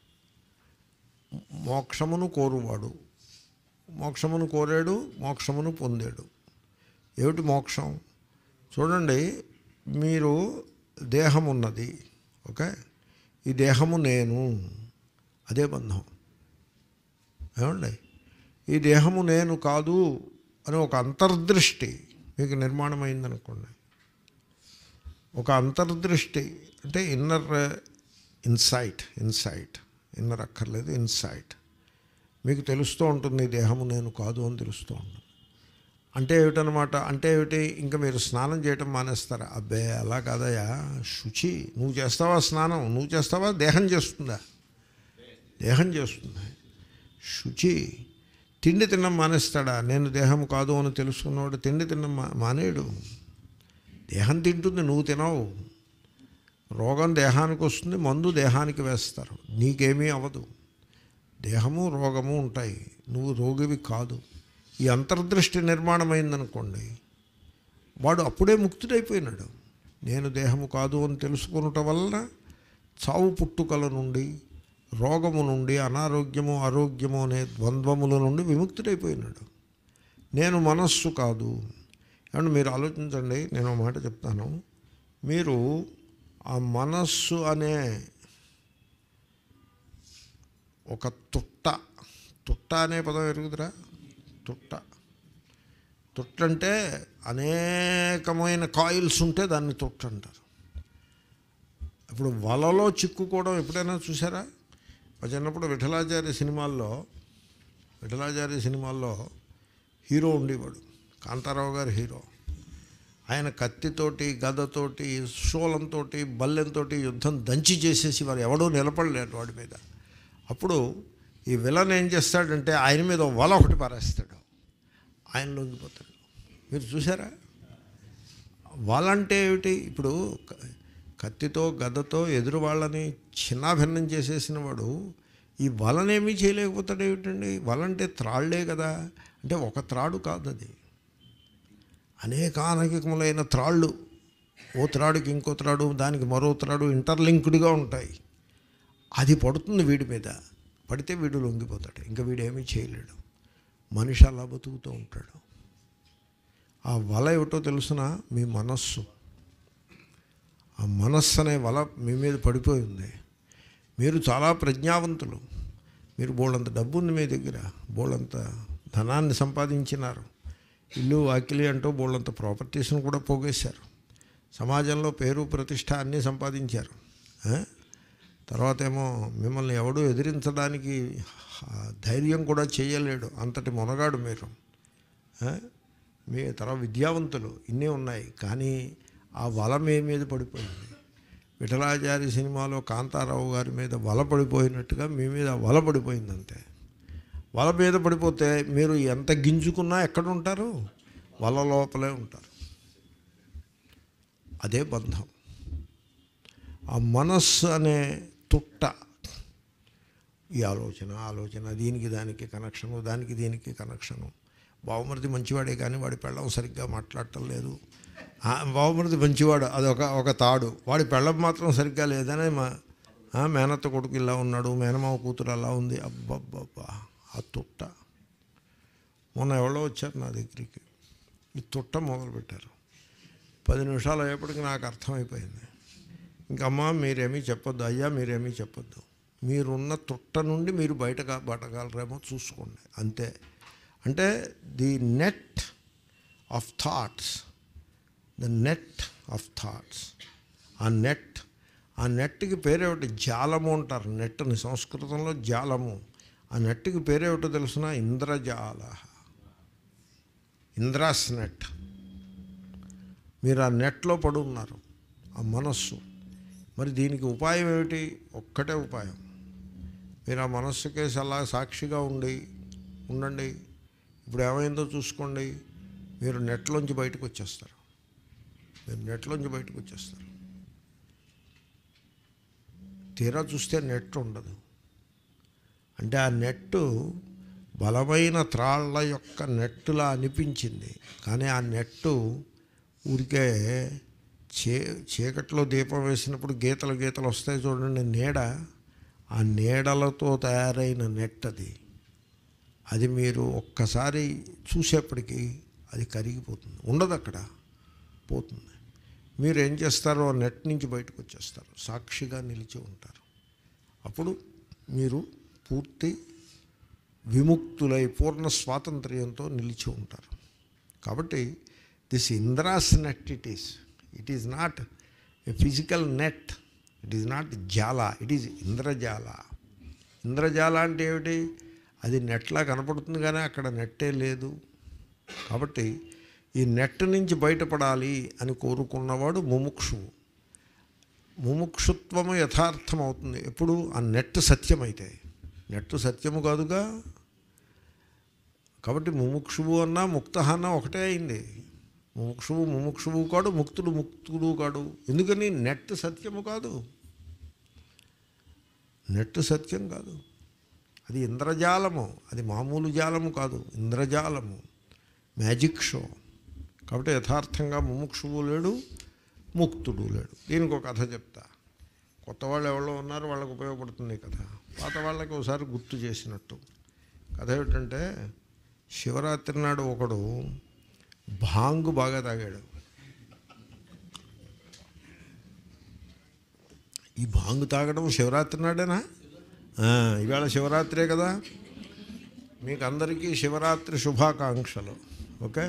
మోక్షమును కోరువాడు మోక్షమును కోరాడు మోక్షమును పొందాడు ఏమిటి మోక్షం చూడండి మీరు దేహం ఉన్నది ఓకే ఈ దేహము నేను అదే బంధం ఏమండి ఈ దేహము నేను కాదు అని ఒక అంతర్దృష్టి మీకు నిర్మాణం అయిందనుకోండి ఒక అంతర్దృష్టి అంటే ఇన్నర్ ఇన్సైట్ ఇన్సైట్ ఇన్నర్ అక్కర్లేదు ఇన్సైట్ మీకు తెలుస్తూ ఉంటుంది ఈ దేహము నేను కాదు అని తెలుస్తూ ఉంటుంది అంటే ఏమిటనమాట అంటే ఏమిటి ఇంకా మీరు స్నానం చేయటం మానేస్తారా అబ్బే అలా కాదయ్యా శుచి నువ్వు చేస్తావా స్నానం నువ్వు చేస్తావా దేహం చేస్తుందా దేహం చేస్తుంది శుచి తిండి తినడం మానేస్తాడా నేను దేహం కాదు అని తెలుసుకున్నవాడు తిండి తినడం మా మానేయడు దేహం తింటుంది నువ్వు తినవు రోగం దేహానికి వస్తుంది మందు దేహానికి వేస్తారు నీకేమీ అవ్వదు దేహము రోగము ఉంటాయి నువ్వు రోగివి కాదు ఈ అంతర్దృష్టి నిర్మాణమైందనుకోండి వాడు అప్పుడే ముక్తుడైపోయినాడు నేను దేహము కాదు అని తెలుసుకున్నట వలన చావు పుట్టుకల నుండి రోగము నుండి అనారోగ్యము ఆరోగ్యము అనే ద్వంద్వముల నుండి విముక్తుడైపోయినాడు నేను మనస్సు కాదు ఏమంటే మీరు ఆలోచించండి నేను ఒక మాట చెప్తాను మీరు ఆ మనస్సు అనే ఒక తుట్ట తుట్ట అనే పదం ఎరుగుదురా తుట్ట తుట్ట అంటే అనేకమైన కాయిల్స్ ఉంటే దాన్ని తుట్ట అంటారు ఇప్పుడు వలలో చిక్కుకోవడం ఎప్పుడైనా చూసారా మా చిన్నప్పుడు విఠలాచార్య సినిమాల్లో విఠలాచార్య సినిమాల్లో హీరో ఉండేవాడు కాంతారావు గారు హీరో ఆయన కత్తితోటి గదతోటి శూలంతో బల్లెంతో యుద్ధం దంచి చేసేసి వారు ఎవడూ నిలబడలేరు వాడి మీద అప్పుడు ఈ విలన్ ఏం చేస్తాడంటే ఆయన మీద ఓ వల ఒకటి పారేస్తాడు ఆయన లొంగిపోతాడు మీరు చూసారా వల అంటే ఏమిటి ఇప్పుడు క- కత్తితో గదతో ఎదురు వాళ్ళని చిన్నాభిన్నం చేసేసిన వాడు ఈ వలనేమీ చేయలేకపోతాడు ఏమిటండి వల అంటే త్రాళ్లే కదా అంటే ఒక త్రాడు కాదు అది అనేకానేకములైన త్రాళ్ళు ఓ త్రాడుకి ఇంకో త్రాడు దానికి మరో త్రాడు ఇంటర్లింక్డ్గా ఉంటాయి అది పడుతుంది వీడి మీద పడితే వీడు లొంగిపోతాడు ఇంకా వీడు ఏమీ చేయలేడు మనిషి అలా బతుకుతూ ఉంటాడు ఆ వల ఏమిటో తెలుసిన మీ మనస్సు ఆ మనస్సు అనే వల మీ మీద పడిపోయింది మీరు చాలా ప్రజ్ఞావంతులు మీరు బోళ్ళంత డబ్బు ఉంది మీ దగ్గర బోళ్ళంత ధనాన్ని సంపాదించినారు ఇల్లు వాకిలి అంటూ బోళ్ళంత ప్రాపర్టీస్ను కూడా పోగేశారు సమాజంలో పేరు ప్రతిష్ట అన్నీ సంపాదించారు ఆ? తర్వాత ఏమో మిమ్మల్ని ఎవడూ ఎదిరించడానికి ఆ, ధైర్యం కూడా చేయలేడు అంతటి మొనగాడు మీరు ఆ? మీ తర్వాత విద్యావంతులు ఇన్ని ఉన్నాయి కానీ ఆ వల మీ మీద పడిపోయింది విఠలాచారి సినిమాలో కాంతారావు గారి మీద వల పడిపోయినట్టుగా మీ మీద వల పడిపోయింది అంతే వల మీద పడిపోతే మీరు ఎంత గింజుకున్నా ఎక్కడ ఉంటారు వల లోపలే ఉంటారు అదే బంధం ఆ మనస్సు అనే తుట్ట ఈ ఆలోచన ఆలోచన దీనికి దానికి కనెక్షను దానికి దీనికి కనెక్షను బావమరిది మంచివాడే కానీ వాడి పెళ్ళం సరిగ్గా మాట్లాడటం లేదు ఆ, బావమరిది మంచివాడు అదొక ఒక తాడు వాడి పెళ్ళం మాత్రం సరిగ్గా లేదని మా ఆ, మేనత్త కొడుకు ఇలా ఉన్నాడు మేనమావ కూతురు అలా ఉంది అబ్బబ్బబ్బా ఆ తుట్ట మొన్న ఎవరో వచ్చారు నా దగ్గరికి ఈ తుట్ట మొదలుపెట్టారు పది నిమిషాలు అయ్యేప్పటికి నాకు అర్థమైపోయింది ఇంకమ్మా మీరేమీ చెప్పొద్దు అయ్యా మీరేమీ చెప్పొద్దు మీరున్న తుట్ట నుండి మీరు బయట పడగలరేమో చూసుకోండి అంతే అంటే the net of thoughts the net of thoughts ఆ నెట్ ఆ నెట్కి పేరేమిటి జాలము అంటారు నెట్ని సంస్కృతంలో జాలము ఆ నెట్కి పేరేమిటో తెలుసిన ఇంద్రజాల ఇంద్రాస్ నెట్ మీరు ఆ నెట్లో పడి ఉన్నారు ఆ మనస్సు మరి దీనికి ఉపాయం ఏమిటి ఒక్కటే ఉపాయం మీరు ఆ మనస్సుకేసి అలా సాక్షిగా ఉండి ఉండండి ఇప్పుడు ఏమైందో చూసుకోండి మీరు నెట్లోంచి బయటకు వచ్చేస్తారు మీరు నెట్లోంచి బయటకు వచ్చేస్తారు తీరా చూస్తే నెట్ ఉండదు అంటే ఆ నెట్టు బలమైన త్రాళ్ళ యొక్క నెట్టులా అనిపించింది కానీ ఆ నెట్టు ఊరికే చే చీకట్లో దీపం వేసినప్పుడు గీతలు గీతలు వస్తాయి చూడండి నీడ ఆ నీడలతో తయారైన నెట్ అది అది మీరు ఒక్కసారి చూసేప్పటికీ అది కరిగిపోతుంది ఉండదు అక్కడ పోతుంది మీరు ఏం చేస్తారో ఆ నెట్ నుంచి బయటకు వచ్చేస్తారు సాక్షిగా నిలిచి ఉంటారు అప్పుడు మీరు పూర్తి విముక్తులై పూర్ణ స్వాతంత్ర్యంతో నిలిచి ఉంటారు కాబట్టి this Indra's net it is it is not a physical net it is not జాల ఇట్ ఈజ్ ఇంద్రజాల ఇంద్రజాల అంటే ఏమిటి అది నెట్లా కనపడుతుంది కానీ అక్కడ నెట్టే లేదు కాబట్టి ఈ నెట్ నుంచి బయటపడాలి అని కోరుకున్నవాడు ముముక్షువు ముముక్షుత్వము యథార్థం అవుతుంది ఎప్పుడు ఆ నెట్ సత్యమైతే నెట్ సత్యము కాదుగా కాబట్టి ముముక్షువు అన్నా ముక్త అన్నా ఒకటే అయింది ముముక్షువు ముముక్షువు కాడు ముక్తుడు ముక్తుడు కాడు ఎందుకని నెట్ సత్యము కాదు నెట్ సత్యం కాదు అది ఇంద్రజాలము అది మామూలు జాలము కాదు ఇంద్రజాలము మ్యాజిక్ షో కాబట్టి యథార్థంగా ముముక్షువు లేడు ముక్తుడు లేడు దీనికి ఒక కథ చెప్తా కొత్త వాళ్ళు ఎవరో ఉన్నారు వాళ్ళకు ఉపయోగపడుతుంది ఈ కథ పాత వాళ్ళకి ఒకసారి గుర్తు చేసినట్టు కథ ఏమిటంటే శివరాత్రి నాడు ఒకడు భాంగు బాగా తాగాడు ఈ భాంగు తాగడం శివరాత్రి నాడేనా ఆ, ఇవాళ శివరాత్రే కదా మీకు అందరికీ శివరాత్రి శుభాకాంక్షలు ఓకే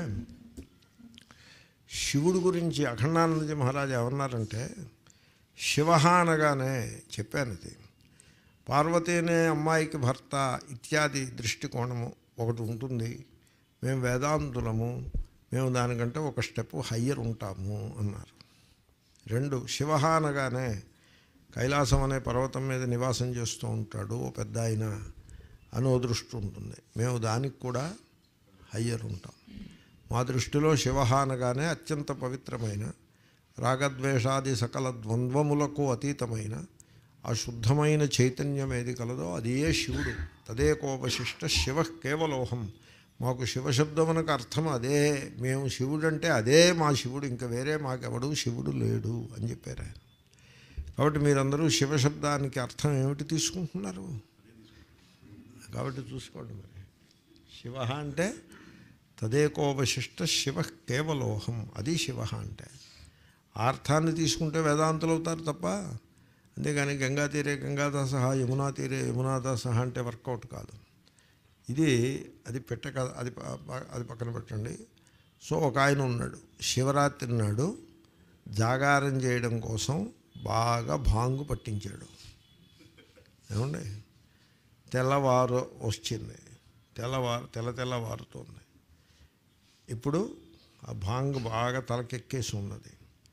శివుడు గురించి అఖండానందజీ మహారాజు ఏమన్నారంటే శివ అనగానే చెప్పాను అది పార్వతీనే అమ్మాయికి భర్త ఇత్యాది దృష్టికోణము ఒకటి ఉంటుంది మేము వేదాంతులము మేము దానికంటే ఒక స్టెప్ హయ్యర్ ఉంటాము అన్నారు రెండు శివ అనగానే కైలాసం అనే పర్వతం మీద నివాసం చేస్తూ ఉంటాడు ఓ పెద్ద ఆయన అని ఓ దృష్టి ఉంటుంది మేము దానికి కూడా హయ్యర్ ఉంటాం మా దృష్టిలో శివ అనగానే అత్యంత పవిత్రమైన రాగద్వేషాది సకల ద్వంద్వములకు అతీతమైన ఆ శుద్ధమైన చైతన్యం ఏది కలదో అదే శివుడు తదేకోపశిష్ట శివ కేవలోహం మాకు శివశబ్దమునకు అర్థం అదే మేము శివుడు అంటే అదే మా శివుడు ఇంకా వేరే మాకెవడు శివుడు లేడు అని చెప్పారు ఆయన కాబట్టి మీరందరూ శివశబ్దానికి అర్థం ఏమిటి తీసుకుంటున్నారు కాబట్టి చూసుకోండి మరి శివ అంటే తదేకోపశిష్ట శివ కేవలోహం అది శివ అంటే ఆ అర్థాన్ని తీసుకుంటే వేదాంతులు అవుతారు తప్ప అంతేగాని గంగా తీరే గంగాదాస యమునా తీరే యమునాదాస అంటే వర్కౌట్ కాదు ఇది అది పెట్టక అది ప- ప- అది పక్కన పెట్టండి సో ఒక ఆయన ఉన్నాడు శివరాత్రి నాడు జాగారం చేయడం కోసం బాగా భాంగు పట్టించాడు ఏమండి తెల్లవారు వచ్చింది తెల్లవారు తెల్ల తెల్లవారుతోంది ఇప్పుడు ఆ భాంగ్ బాగా తలకెక్కేసి ఉన్నది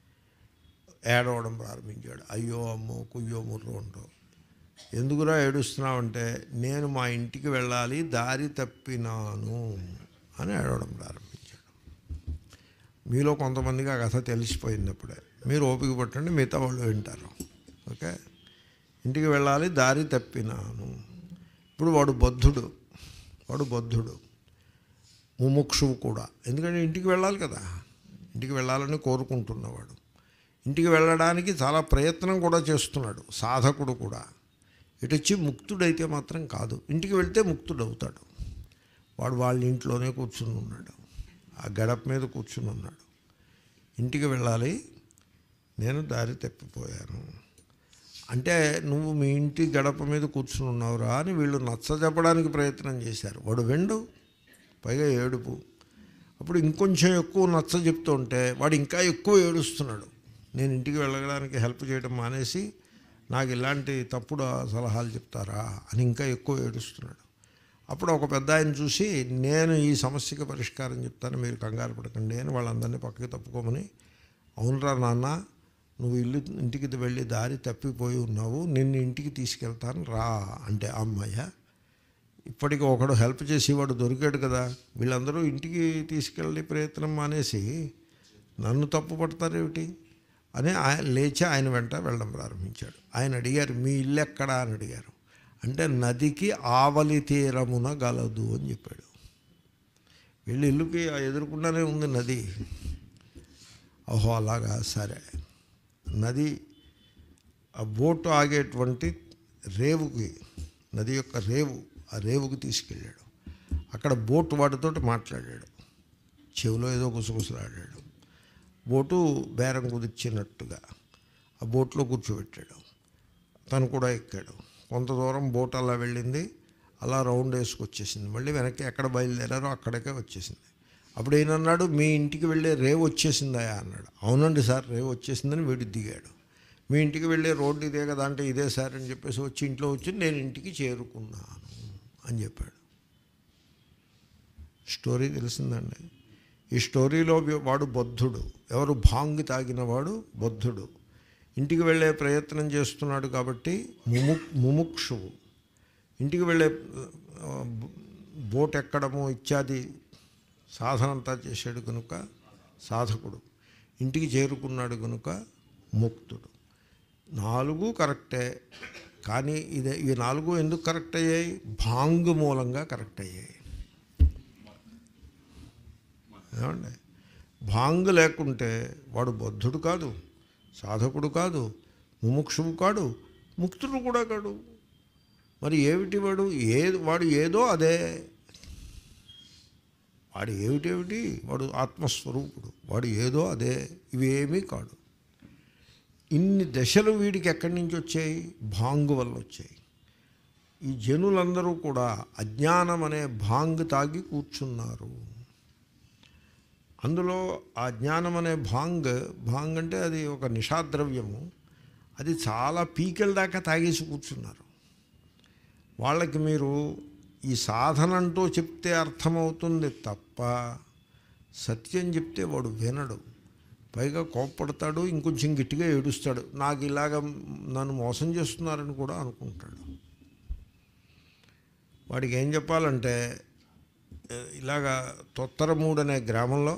ఏడవడం ప్రారంభించాడు అయ్యో అమ్మో కుయ్యో ముర్రు అంటూ ఎందుకురా ఏడుస్తున్నావంటే నేను మా ఇంటికి వెళ్ళాలి దారి తప్పినాను అని ఏడవడం ప్రారంభించాడు మీలో కొంతమందికి ఆ కథ తెలిసిపోయింది అప్పుడే మీరు ఓపిక పట్టండి మిగతా వాళ్ళు వింటారు ఓకే ఇంటికి వెళ్ళాలి దారి తప్పినాను ఇప్పుడు వాడు బద్ధుడు వాడు బద్ధుడు ముముక్షువు కూడా ఎందుకంటే ఇంటికి వెళ్ళాలి కదా ఇంటికి వెళ్ళాలని కోరుకుంటున్నవాడు ఇంటికి వెళ్ళడానికి చాలా ప్రయత్నం కూడా చేస్తున్నాడు సాధకుడు కూడా ఇటు వచ్చి ముక్తుడైతే మాత్రం కాదు ఇంటికి వెళ్తే ముక్తుడు అవుతాడు వాడు వాళ్ళ ఇంట్లోనే కూర్చుని ఉన్నాడు ఆ గడప మీద కూర్చుని ఉన్నాడు ఇంటికి వెళ్ళాలి నేను దారి తప్పిపోయాను అంటే నువ్వు మీ ఇంటి గడప మీద కూర్చుని ఉన్నావురా అని వీళ్ళు నచ్చజెప్పడానికి ప్రయత్నం చేశారు వాడు వెండు పైగా ఏడుపు అప్పుడు ఇంకొంచెం ఎక్కువ నచ్చ చెప్తుంటే వాడు ఇంకా ఎక్కువ ఏడుస్తున్నాడు నేను ఇంటికి వెళ్ళడానికి హెల్ప్ చేయడం మానేసి నాకు ఇలాంటి తప్పుడు సలహాలు చెప్తారా అని ఇంకా ఎక్కువ ఏడుస్తున్నాడు అప్పుడు ఒక పెద్ద ఆయన చూసి నేను ఈ సమస్యకి పరిష్కారం చెప్తాను మీరు కంగారు పడకండి అని వాళ్ళందరినీ పక్కకి తప్పుకోమని అవునరా నాన్న నువ్వు ఇల్లు ఇంటికి వెళ్ళి దారి తప్పిపోయి ఉన్నావు నిన్ను ఇంటికి తీసుకెళ్తాను రా అంటే అమ్మయ్య ఇప్పటికి ఒకడు హెల్ప్ చేసేవాడు దొరికాడు కదా వీళ్ళందరూ ఇంటికి తీసుకెళ్ళి ప్రయత్నం మానేసి నన్ను తప్పు పడతారేమిటి అని ఆయన లేచి ఆయన వెంట వెళ్ళడం ప్రారంభించాడు ఆయన అడిగారు మీ ఇల్లు ఎక్కడా అని అడిగారు అంటే నదికి ఆవలి తీరమున గలదు అని చెప్పాడు వీళ్ళ ఇల్లుకి ఆ ఎదురుకుండానే ఉంది నది ఓహో అలాగా సరే నది ఆ బోటు ఆగేటువంటి రేవుకి నది యొక్క రేవు ఆ రేవుకి తీసుకెళ్ళాడు అక్కడ బోటు వాడితోటి మాట్లాడాడు చెవిలో ఏదో గుసగుసలాడాడు బోటు బేరం కుదిర్చినట్టుగా ఆ బోట్లో కూర్చోబెట్టాడు తను కూడా ఎక్కాడు కొంత దూరం బోట్ అలా వెళ్ళింది అలా రౌండ్ వేసుకొచ్చేసింది మళ్ళీ వెనక్కి ఎక్కడ బయలుదేరారో అక్కడికే వచ్చేసింది అప్పుడు ఈయనన్నాడు మీ ఇంటికి వెళ్ళే రేవు వచ్చేసిందా అన్నాడు అవునండి సార్ రేవు వచ్చేసిందని వీడు దిగాడు మీ ఇంటికి వెళ్ళే రోడ్డు ఇదే కదా అంటే ఇదే సార్ అని చెప్పేసి వచ్చి ఇంట్లో వచ్చి నేను ఇంటికి చేరుకున్నాను అని చెప్పాడు స్టోరీ తెలిసిందండి ఈ స్టోరీలో వాడు బుద్ధుడు ఎవరు భాంగ్ తాగినవాడు బుద్ధుడు ఇంటికి వెళ్ళే ప్రయత్నం చేస్తున్నాడు కాబట్టి ముము ముముక్షువు ఇంటికి వెళ్ళే ఆ, బోట్ ఎక్కడము ఇత్యాది సాధనంతా చేశాడు కనుక సాధకుడు ఇంటికి చేరుకున్నాడు కనుక ముక్తుడు నాలుగు కరెక్టే కానీ ఇది ఈ నాలుగు ఎందుకు కరెక్ట్ అయ్యాయి భాంగ్ మూలంగా కరెక్ట్ అయ్యాయి ఏమండి భాంగ్ లేకుంటే వాడు బద్ధుడు కాదు సాధకుడు కాదు ముముక్షువు కాడు ముక్తుడు కూడా కాడు మరి ఏమిటి వాడు ఏ వాడు ఏదో అదే వాడు ఏమిటేమిటి వాడు ఆత్మస్వరూపుడు వాడు ఏదో అదే ఇవేమీ కాడు ఇన్ని దశలు వీడికి ఎక్కడి నుంచి వచ్చాయి భాంగ్ వల్ల వచ్చాయి ఈ జనులందరూ కూడా అజ్ఞానం అనే భాంగ్ తాగి కూర్చున్నారు అందులో ఆ జ్ఞానం అనే భాంగ్ భాంగ్ అంటే అది ఒక నిషాద్రవ్యము అది చాలా పీకెల దాకా తాగేసి కూర్చున్నారు వాళ్ళకి మీరు ఈ సాధన అంటూ చెప్తే అర్థమవుతుంది తప్ప సత్యం చెప్తే వాడు వినడు పైగా కోప్పడతాడు ఇంకొంచెం గట్టిగా ఏడుస్తాడు నాకు ఇలాగ నన్ను మోసం చేస్తున్నారని కూడా అనుకుంటాడు వాడికి ఏం చెప్పాలంటే ఏ, ఇలాగా తొత్తరమూడు అనే గ్రామంలో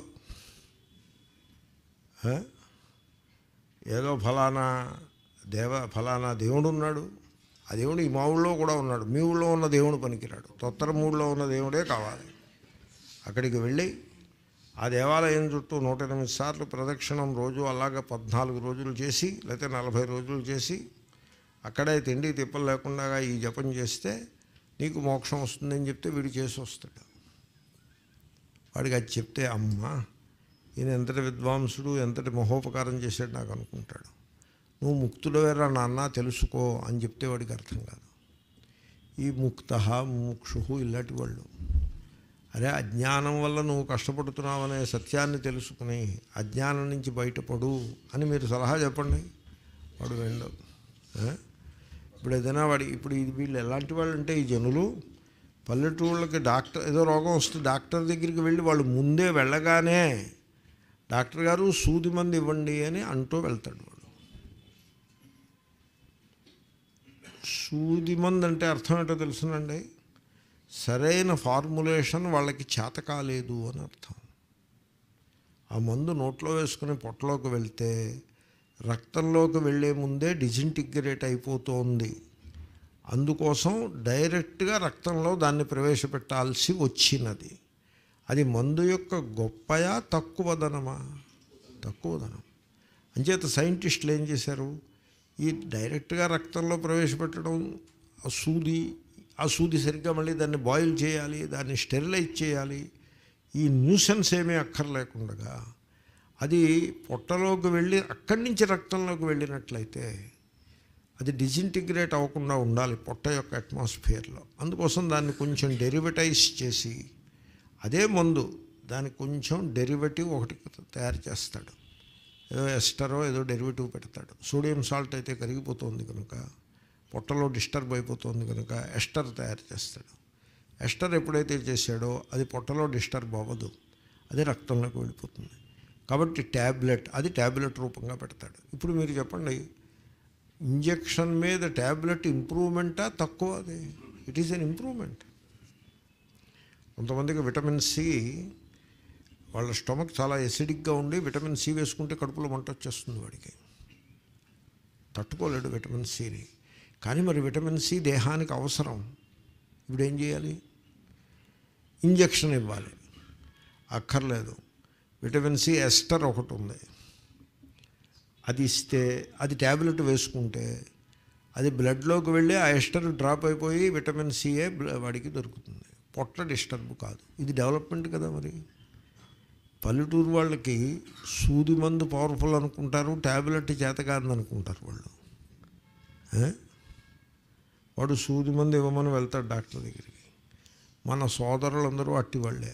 ఆ, ఏదో ఫలానా దేవ ఫలానా దేవుడు ఉన్నాడు ఆ దేవుడు ఈ మా ఊళ్ళో కూడా ఉన్నాడు మీ ఊళ్ళో ఉన్న దేవుడు పనికిరాడు తొత్తరమూడులో ఉన్న దేవుడే కావాలి అక్కడికి వెళ్ళి ఆ దేవాలయం చుట్టూ నూట ఎనిమిది సార్లు ప్రదక్షిణం రోజు అలాగ పద్నాలుగు రోజులు చేసి లేకపోతే నలభై రోజులు చేసి అక్కడే తిండి తిప్పలు లేకుండా ఈ జపం చేస్తే నీకు మోక్షం వస్తుందని చెప్తే వీడు చేసి వస్తాడు వాడికి అది చెప్తే అమ్మ ఈయన ఎంతటి విద్వాంసుడు ఎంతటి మహోపకారం చేశాడు నాకు అనుకుంటాడు నువ్వు ముక్తుడవేరా నాన్న తెలుసుకో అని చెప్తే వాడికి అర్థం కాదు ఈ ముక్త ముక్షు ఇలాంటి వాళ్ళు అరే అజ్ఞానం వల్ల నువ్వు కష్టపడుతున్నావనే సత్యాన్ని తెలుసుకుని అజ్ఞానం నుంచి బయటపడు అని మీరు సలహా చెప్పండి వాడు వెండు ఇప్పుడు ఏదైనా వాడి ఇప్పుడు ఇది వీళ్ళు ఎలాంటి వాళ్ళు అంటే ఈ జనులు పల్లెటూళ్ళకి డాక్టర్ ఏదో రోగం వస్తే డాక్టర్ దగ్గరికి వెళ్ళి వాళ్ళు ముందే వెళ్ళగానే డాక్టర్ గారు సూది మంది ఇవ్వండి అని అంటూ వెళ్తాడు వాడు సూది మంది అంటే అర్థం ఏంటో తెలుసునండి సరైన ఫార్ములేషన్ వాళ్ళకి చేత కాలేదు అని అర్థం ఆ మందు నోట్లో వేసుకుని పొట్టలోకి వెళ్తే రక్తంలోకి వెళ్ళే ముందే డిజింటిగ్రేట్ అయిపోతోంది అందుకోసం డైరెక్ట్గా రక్తంలో దాన్ని ప్రవేశపెట్టాల్సి వచ్చినది అది మందు యొక్క గొప్పయా తక్కువదనమా తక్కువదనం అంచేత సైంటిస్టులు ఏం చేశారు ఈ డైరెక్ట్గా రక్తంలో ప్రవేశపెట్టడం ఆ సూది ఆ సూది సరిగ్గా మళ్ళీ దాన్ని బాయిల్ చేయాలి దాన్ని స్టెరిలైజ్ చేయాలి ఈ న్యూసెన్స్ ఏమీ అక్కర్లేకుండా అది పొట్టలోకి వెళ్ళి అక్కడి నుంచి రక్తంలోకి వెళ్ళినట్లయితే అది డిజింటిగ్రేట్ అవ్వకుండా ఉండాలి పొట్ట యొక్క అట్మాస్ఫియర్లో అందుకోసం దాన్ని కొంచెం డెరివేటైజ్ చేసి అదే మందు దానికి కొంచెం డెరివేటివ్ ఒకటి తయారు చేస్తాడు ఏదో ఎస్టరో ఏదో డెరివేటివ్ పెడతాడు సోడియం సాల్ట్ అయితే కరిగిపోతుంది కనుక పొట్టలో డిస్టర్బ్ అయిపోతుంది కనుక ఎస్టర్ తయారు చేస్తాడు ఎస్టర్ ఎప్పుడైతే చేశాడో అది పొట్టలో డిస్టర్బ్ అవ్వదు అది రక్తంలోకి వెళ్ళిపోతుంది కాబట్టి ట్యాబ్లెట్ అది ట్యాబ్లెట్ రూపంగా పెడతాడు ఇప్పుడు మీరు చెప్పండి ఇంజెక్షన్ మీద ట్యాబ్లెట్ ఇంప్రూవ్మెంటా తక్కువ అది ఇట్ ఈస్ అన్ ఇంప్రూవ్మెంట్ కొంతమందికి విటమిన్ సి వాళ్ళ స్టమక్ చాలా ఎసిడిక్గా ఉండి విటమిన్ సి వేసుకుంటే కడుపులో మంట వచ్చేస్తుంది వాడికి తట్టుకోలేడు విటమిన్ సిని కానీ మరి విటమిన్ సి దేహానికి అవసరం ఇప్పుడు ఏం చేయాలి ఇంజెక్షన్ ఇవ్వాలి అక్కర్లేదు విటమిన్ సి ఎస్టర్ ఒకటి ఉంది అది ఇస్తే అది ట్యాబ్లెట్ వేసుకుంటే అది బ్లడ్లోకి వెళ్ళి ఆ ఎస్టర్ డ్రాప్ అయిపోయి విటమిన్ సిఏ వాడికి దొరుకుతుంది పొట్ల డిస్టర్బ్ కాదు ఇది డెవలప్మెంట్ కదా మరి పల్లెటూరు వాళ్ళకి సూది మందు పవర్ఫుల్ అనుకుంటారు ట్యాబ్లెట్ చేత కాదనుకుంటారు వాళ్ళు ఏ? వాడు సూది మందు ఇవ్వమని వెళ్తాడు డాక్టర్ దగ్గరికి మన సోదరులందరూ అట్టి వాళ్ళే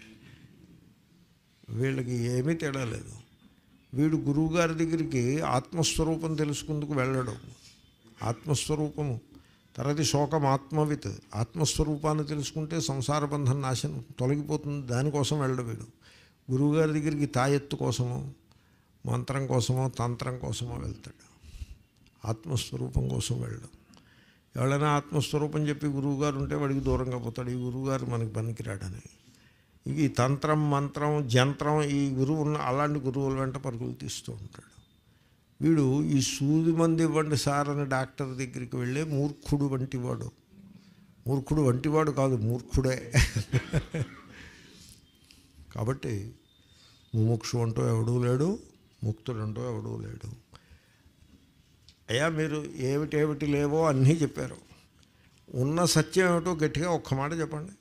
వీళ్ళకి ఏమీ తేడా లేదు వీడు గురువుగారి దగ్గరికి ఆత్మస్వరూపం తెలుసుకుందుకు వెళ్ళడం ఆత్మస్వరూపము తర్వాత శోకం ఆత్మవిత్ ఆత్మస్వరూపాన్ని తెలుసుకుంటే సంసార బంధం నాశనం తొలగిపోతుంది దానికోసం వెళ్ళడు వీడు గురువుగారి దగ్గరికి తాయెత్తు కోసమో మంత్రం కోసమో తంత్రం కోసమో వెళ్తాడు ఆత్మస్వరూపం కోసం వెళ్ళడం ఎవరైనా ఆత్మస్వరూపం చెప్పి గురువుగారు ఉంటే వాడికి దూరంగా పోతాడు ఈ గురువుగారు మనకి పనికిరాడని ఇక ఈ తంత్రం మంత్రం జంత్రం ఈ గురువు ఉన్న అలాంటి గురువుల వెంట పరుగులు తీస్తూ ఉంటాడు వీడు ఈ సూది మంది ఇవ్వండి సార్ అని డాక్టర్ దగ్గరికి వెళ్ళే మూర్ఖుడు వంటివాడు మూర్ఖుడు వంటివాడు కాదు మూర్ఖుడే కాబట్టి ముముక్షు అంటూ ఎవడూ లేడు ముక్తుడు అంటూ ఎవడూ లేడు అయ్యా మీరు ఏమిటేమిటి లేవో అన్నీ చెప్పారు ఉన్న సత్యం ఏమిటో గట్టిగా ఒక్క మాట చెప్పండి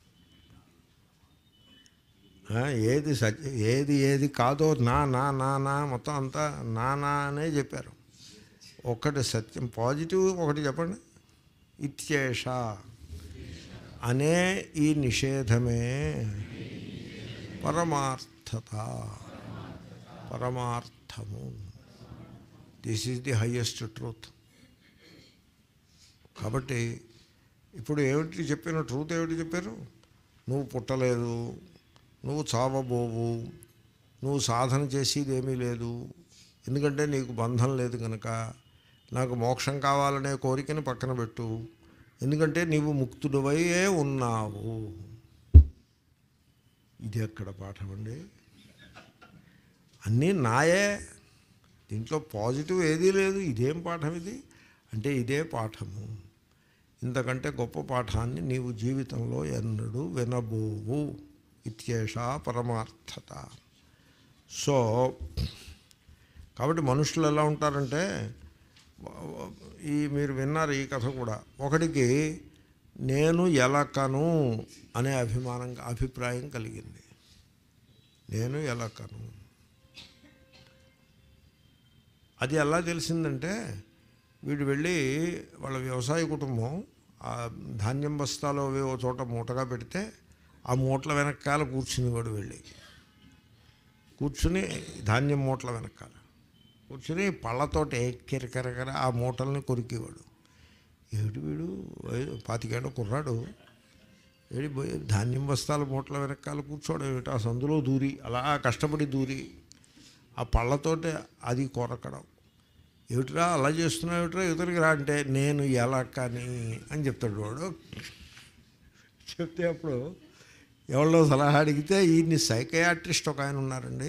ఆ, ఏది సత్య ఏది ఏది కాదో నా నా నా నా మొత్తం అంతా నా నా అనే చెప్పారు ఒకటి సత్యం పాజిటివ్ ఒకటి చెప్పండి ఇత్యేష అనే ఈ నిషేధమే పరమార్థత పరమార్థము this is the highest truth కాబట్టి ఇప్పుడు ఏమిటి చెప్పిన ట్రూత్ ఏమిటి చెప్పారు నువ్వు పుట్టలేదు నువ్వు చావబోవు నువ్వు సాధన చేసేది ఏమీ లేదు ఎందుకంటే నీకు బంధం లేదు కనుక నాకు మోక్షం కావాలనే కోరికని పక్కన పెట్టు ఎందుకంటే నీవు ముక్తుడివయ్యే ఉన్నావు ఇది ఎక్కడ పాఠం అండి అన్నీ నాయే దీంట్లో పాజిటివ్ ఏదీ లేదు ఇదేం పాఠం ఇది అంటే ఇదే పాఠము ఇంతకంటే గొప్ప పాఠాన్ని నీవు జీవితంలో ఎన్నడూ వినబోవు ఇత్యేష పరమార్థత సో కాబట్టి మనుషులు ఎలా ఉంటారంటే ఈ మీరు విన్నారు ఈ కథ కూడా ఒకడికి నేను ఎలకను అనే అభిమానం అభిప్రాయం కలిగింది నేను ఎలకను అది ఎలా తెలిసిందంటే వీడు వెళ్ళి వాళ్ళ వ్యవసాయ కుటుంబం ఆ ధాన్యం బస్తాలు అవి ఓ చోట మూటగా పెడితే ఆ మూటల వెనకాల కూర్చుని వాడు వెళ్ళి కూర్చుని ధాన్యం మూటల వెనకాల కూర్చుని పళ్ళతోటి కిరకరకర ఆ మూటల్ని కొరికేవాడు ఏడు వీడు వయ- పాతికేళ్ళ కుర్రాడు ఏడి పోయి ధాన్యం బస్తాల మూటల వెనకాల కూర్చోవడం ఏమిటి ఆ సందులో దూరి అలా కష్టపడి దూరి ఆ పళ్ళతోటి అది కొరకడం ఏమిట్రా అలా చేస్తున్నావు ఏమిట్రా ఇతరికి రా అంటే నేను ఎలా కానీ అని చెప్తాడు వాడు చెప్తే అప్పుడు ఎవరిలో సలహా అడిగితే ఈయన్ని సైకయాట్రిస్ట్ ఒక ఆయన ఉన్నారండి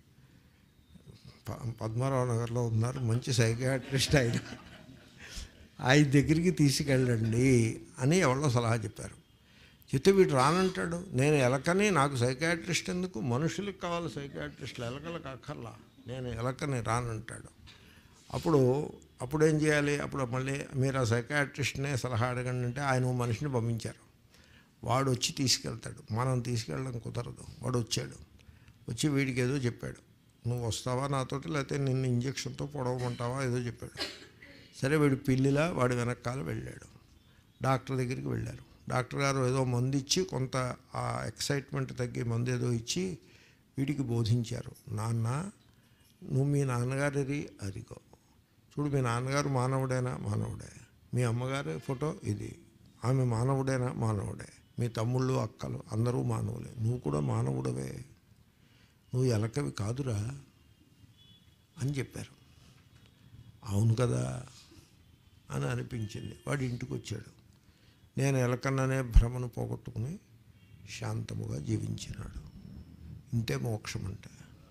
ప- పద్మారావు నగర్లో ఉన్నారు మంచి సైకయాట్రిస్ట్ ఆయన ఆయన దగ్గరికి తీసుకెళ్ళండి అని ఎవరో సలహా చెప్పారు చెప్తే వీడు రానంటాడు నేను ఎలకని నాకు సైకాట్రిస్ట్ ఎందుకు మనుషులకు కావాలి సైకాట్రిస్టులు ఎలకలకు అక్కర్లా నేను ఎలకని రానంటాడు అప్పుడు అప్పుడు ఏం చేయాలి అప్పుడు మళ్ళీ మీరు ఆ సైకాట్రిస్ట్నే సలహా అడగండి అంటే ఆయన ఓ మనిషిని పంపించారు వాడు వచ్చి తీసుకెళ్తాడు మనం తీసుకెళ్ళడం కుదరదు వాడు వచ్చాడు వచ్చి వీడికి ఏదో చెప్పాడు నువ్వు వస్తావా నాతోటి లేకపోతే నిన్ను ఇంజక్షన్తో పొడవమంటావా ఏదో చెప్పాడు సరే వీడు పిల్లిలా వాడి వెనకాల వెళ్ళాడు డాక్టర్ దగ్గరికి వెళ్ళారు డాక్టర్ గారు ఏదో మందు ఇచ్చి కొంత ఆ ఎక్సైట్మెంట్ తగ్గి మందు ఏదో ఇచ్చి వీడికి బోధించారు నాన్న నువ్వు మీ నాన్నగారిది అదిగో చూడు మీ నాన్నగారు మానవుడేనా మానవుడే మీ అమ్మగారి ఫోటో ఇది ఆమె మానవుడేనా మానవుడే మీ తమ్ముళ్ళు అక్కలు అందరూ మానవులే నువ్వు కూడా మానవుడవే నువ్వు ఎలకవి కాదురా అని చెప్పారు అవును కదా అని అనిపించింది వాడి ఇంటికి వచ్చాడు నేను ఎలకన్ననే భ్రమను పోగొట్టుకుని శాంతముగా జీవించినాడు ఇంతే మోక్షం అంటే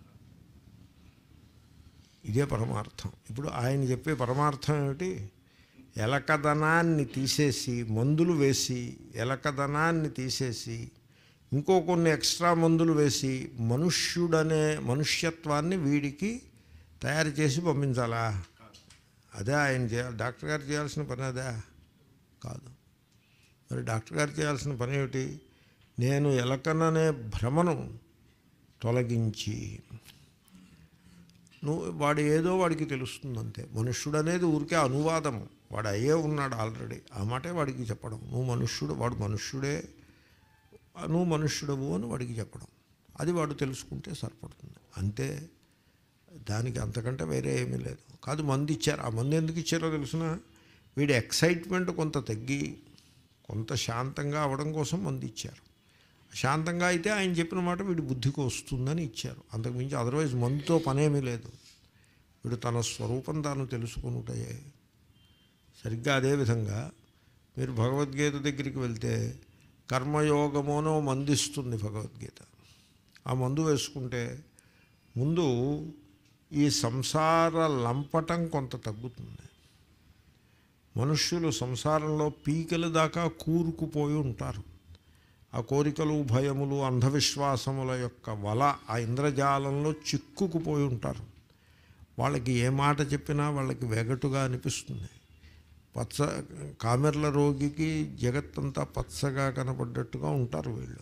ఇదే పరమార్థం ఇప్పుడు ఆయన చెప్పే పరమార్థం ఏమిటి ఎలకదనాన్ని తీసేసి మందులు వేసి ఎలకదనాన్ని తీసేసి ఇంకో కొన్ని ఎక్స్ట్రా మందులు వేసి మనుష్యుడనే మనుష్యత్వాన్ని వీడికి తయారు చేసి పంపించాలా అదే ఆయన చేయాలి డాక్టర్ గారు చేయాల్సిన పని అదే కాదు మరి డాక్టర్ గారు చేయాల్సిన పని ఏమిటి నేను ఎలకననే భ్రమను తొలగించి నువ్వు వాడు ఏదో వాడికి తెలుస్తుంది అంతే మనుష్యుడు అనేది ఊరికే అనువాదము వాడు అయ్యే ఉన్నాడు ఆల్రెడీ ఆ మాటే వాడికి చెప్పడం నువ్వు మనుష్యుడు వాడు మనుష్యుడే నువ్వు మనుష్యుడవు అని వాడికి చెప్పడం అది వాడు తెలుసుకుంటే సరిపడుతుంది అంతే దానికి అంతకంటే వేరే ఏమీ లేదు కాదు మందు ఇచ్చారు ఆ మందు ఎందుకు ఇచ్చారో తెలుసిన వీడి ఎక్సైట్మెంట్ కొంత తగ్గి కొంత శాంతంగా అవడం కోసం మంది ఇచ్చారు శాంతంగా అయితే ఆయన చెప్పిన మాట వీడి బుద్ధికి వస్తుందని ఇచ్చారు అంతకుమించి అదర్వైజ్ మందుతో పనేమీ లేదు వీడు తన స్వరూపం తాను తెలుసుకునుటయే సరిగ్గా అదేవిధంగా మీరు భగవద్గీత దగ్గరికి వెళ్తే కర్మయోగమోనో మందిస్తుంది భగవద్గీత ఆ మందు వేసుకుంటే ముందు ఈ సంసార లంపటం కొంత తగ్గుతుంది మనుష్యులు సంసారంలో పీకల దాకా కూరుకుపోయి ఉంటారు ఆ కోరికలు భయములు అంధవిశ్వాసముల యొక్క వల ఆ ఇంద్రజాలంలో చిక్కుకుపోయి ఉంటారు వాళ్ళకి ఏ మాట చెప్పినా వాళ్ళకి వెగటుగా అనిపిస్తుంది పచ్చ కామెర్ల రోగికి జగత్తంతా పచ్చగా కనపడ్డట్టుగా ఉంటారు వీళ్ళు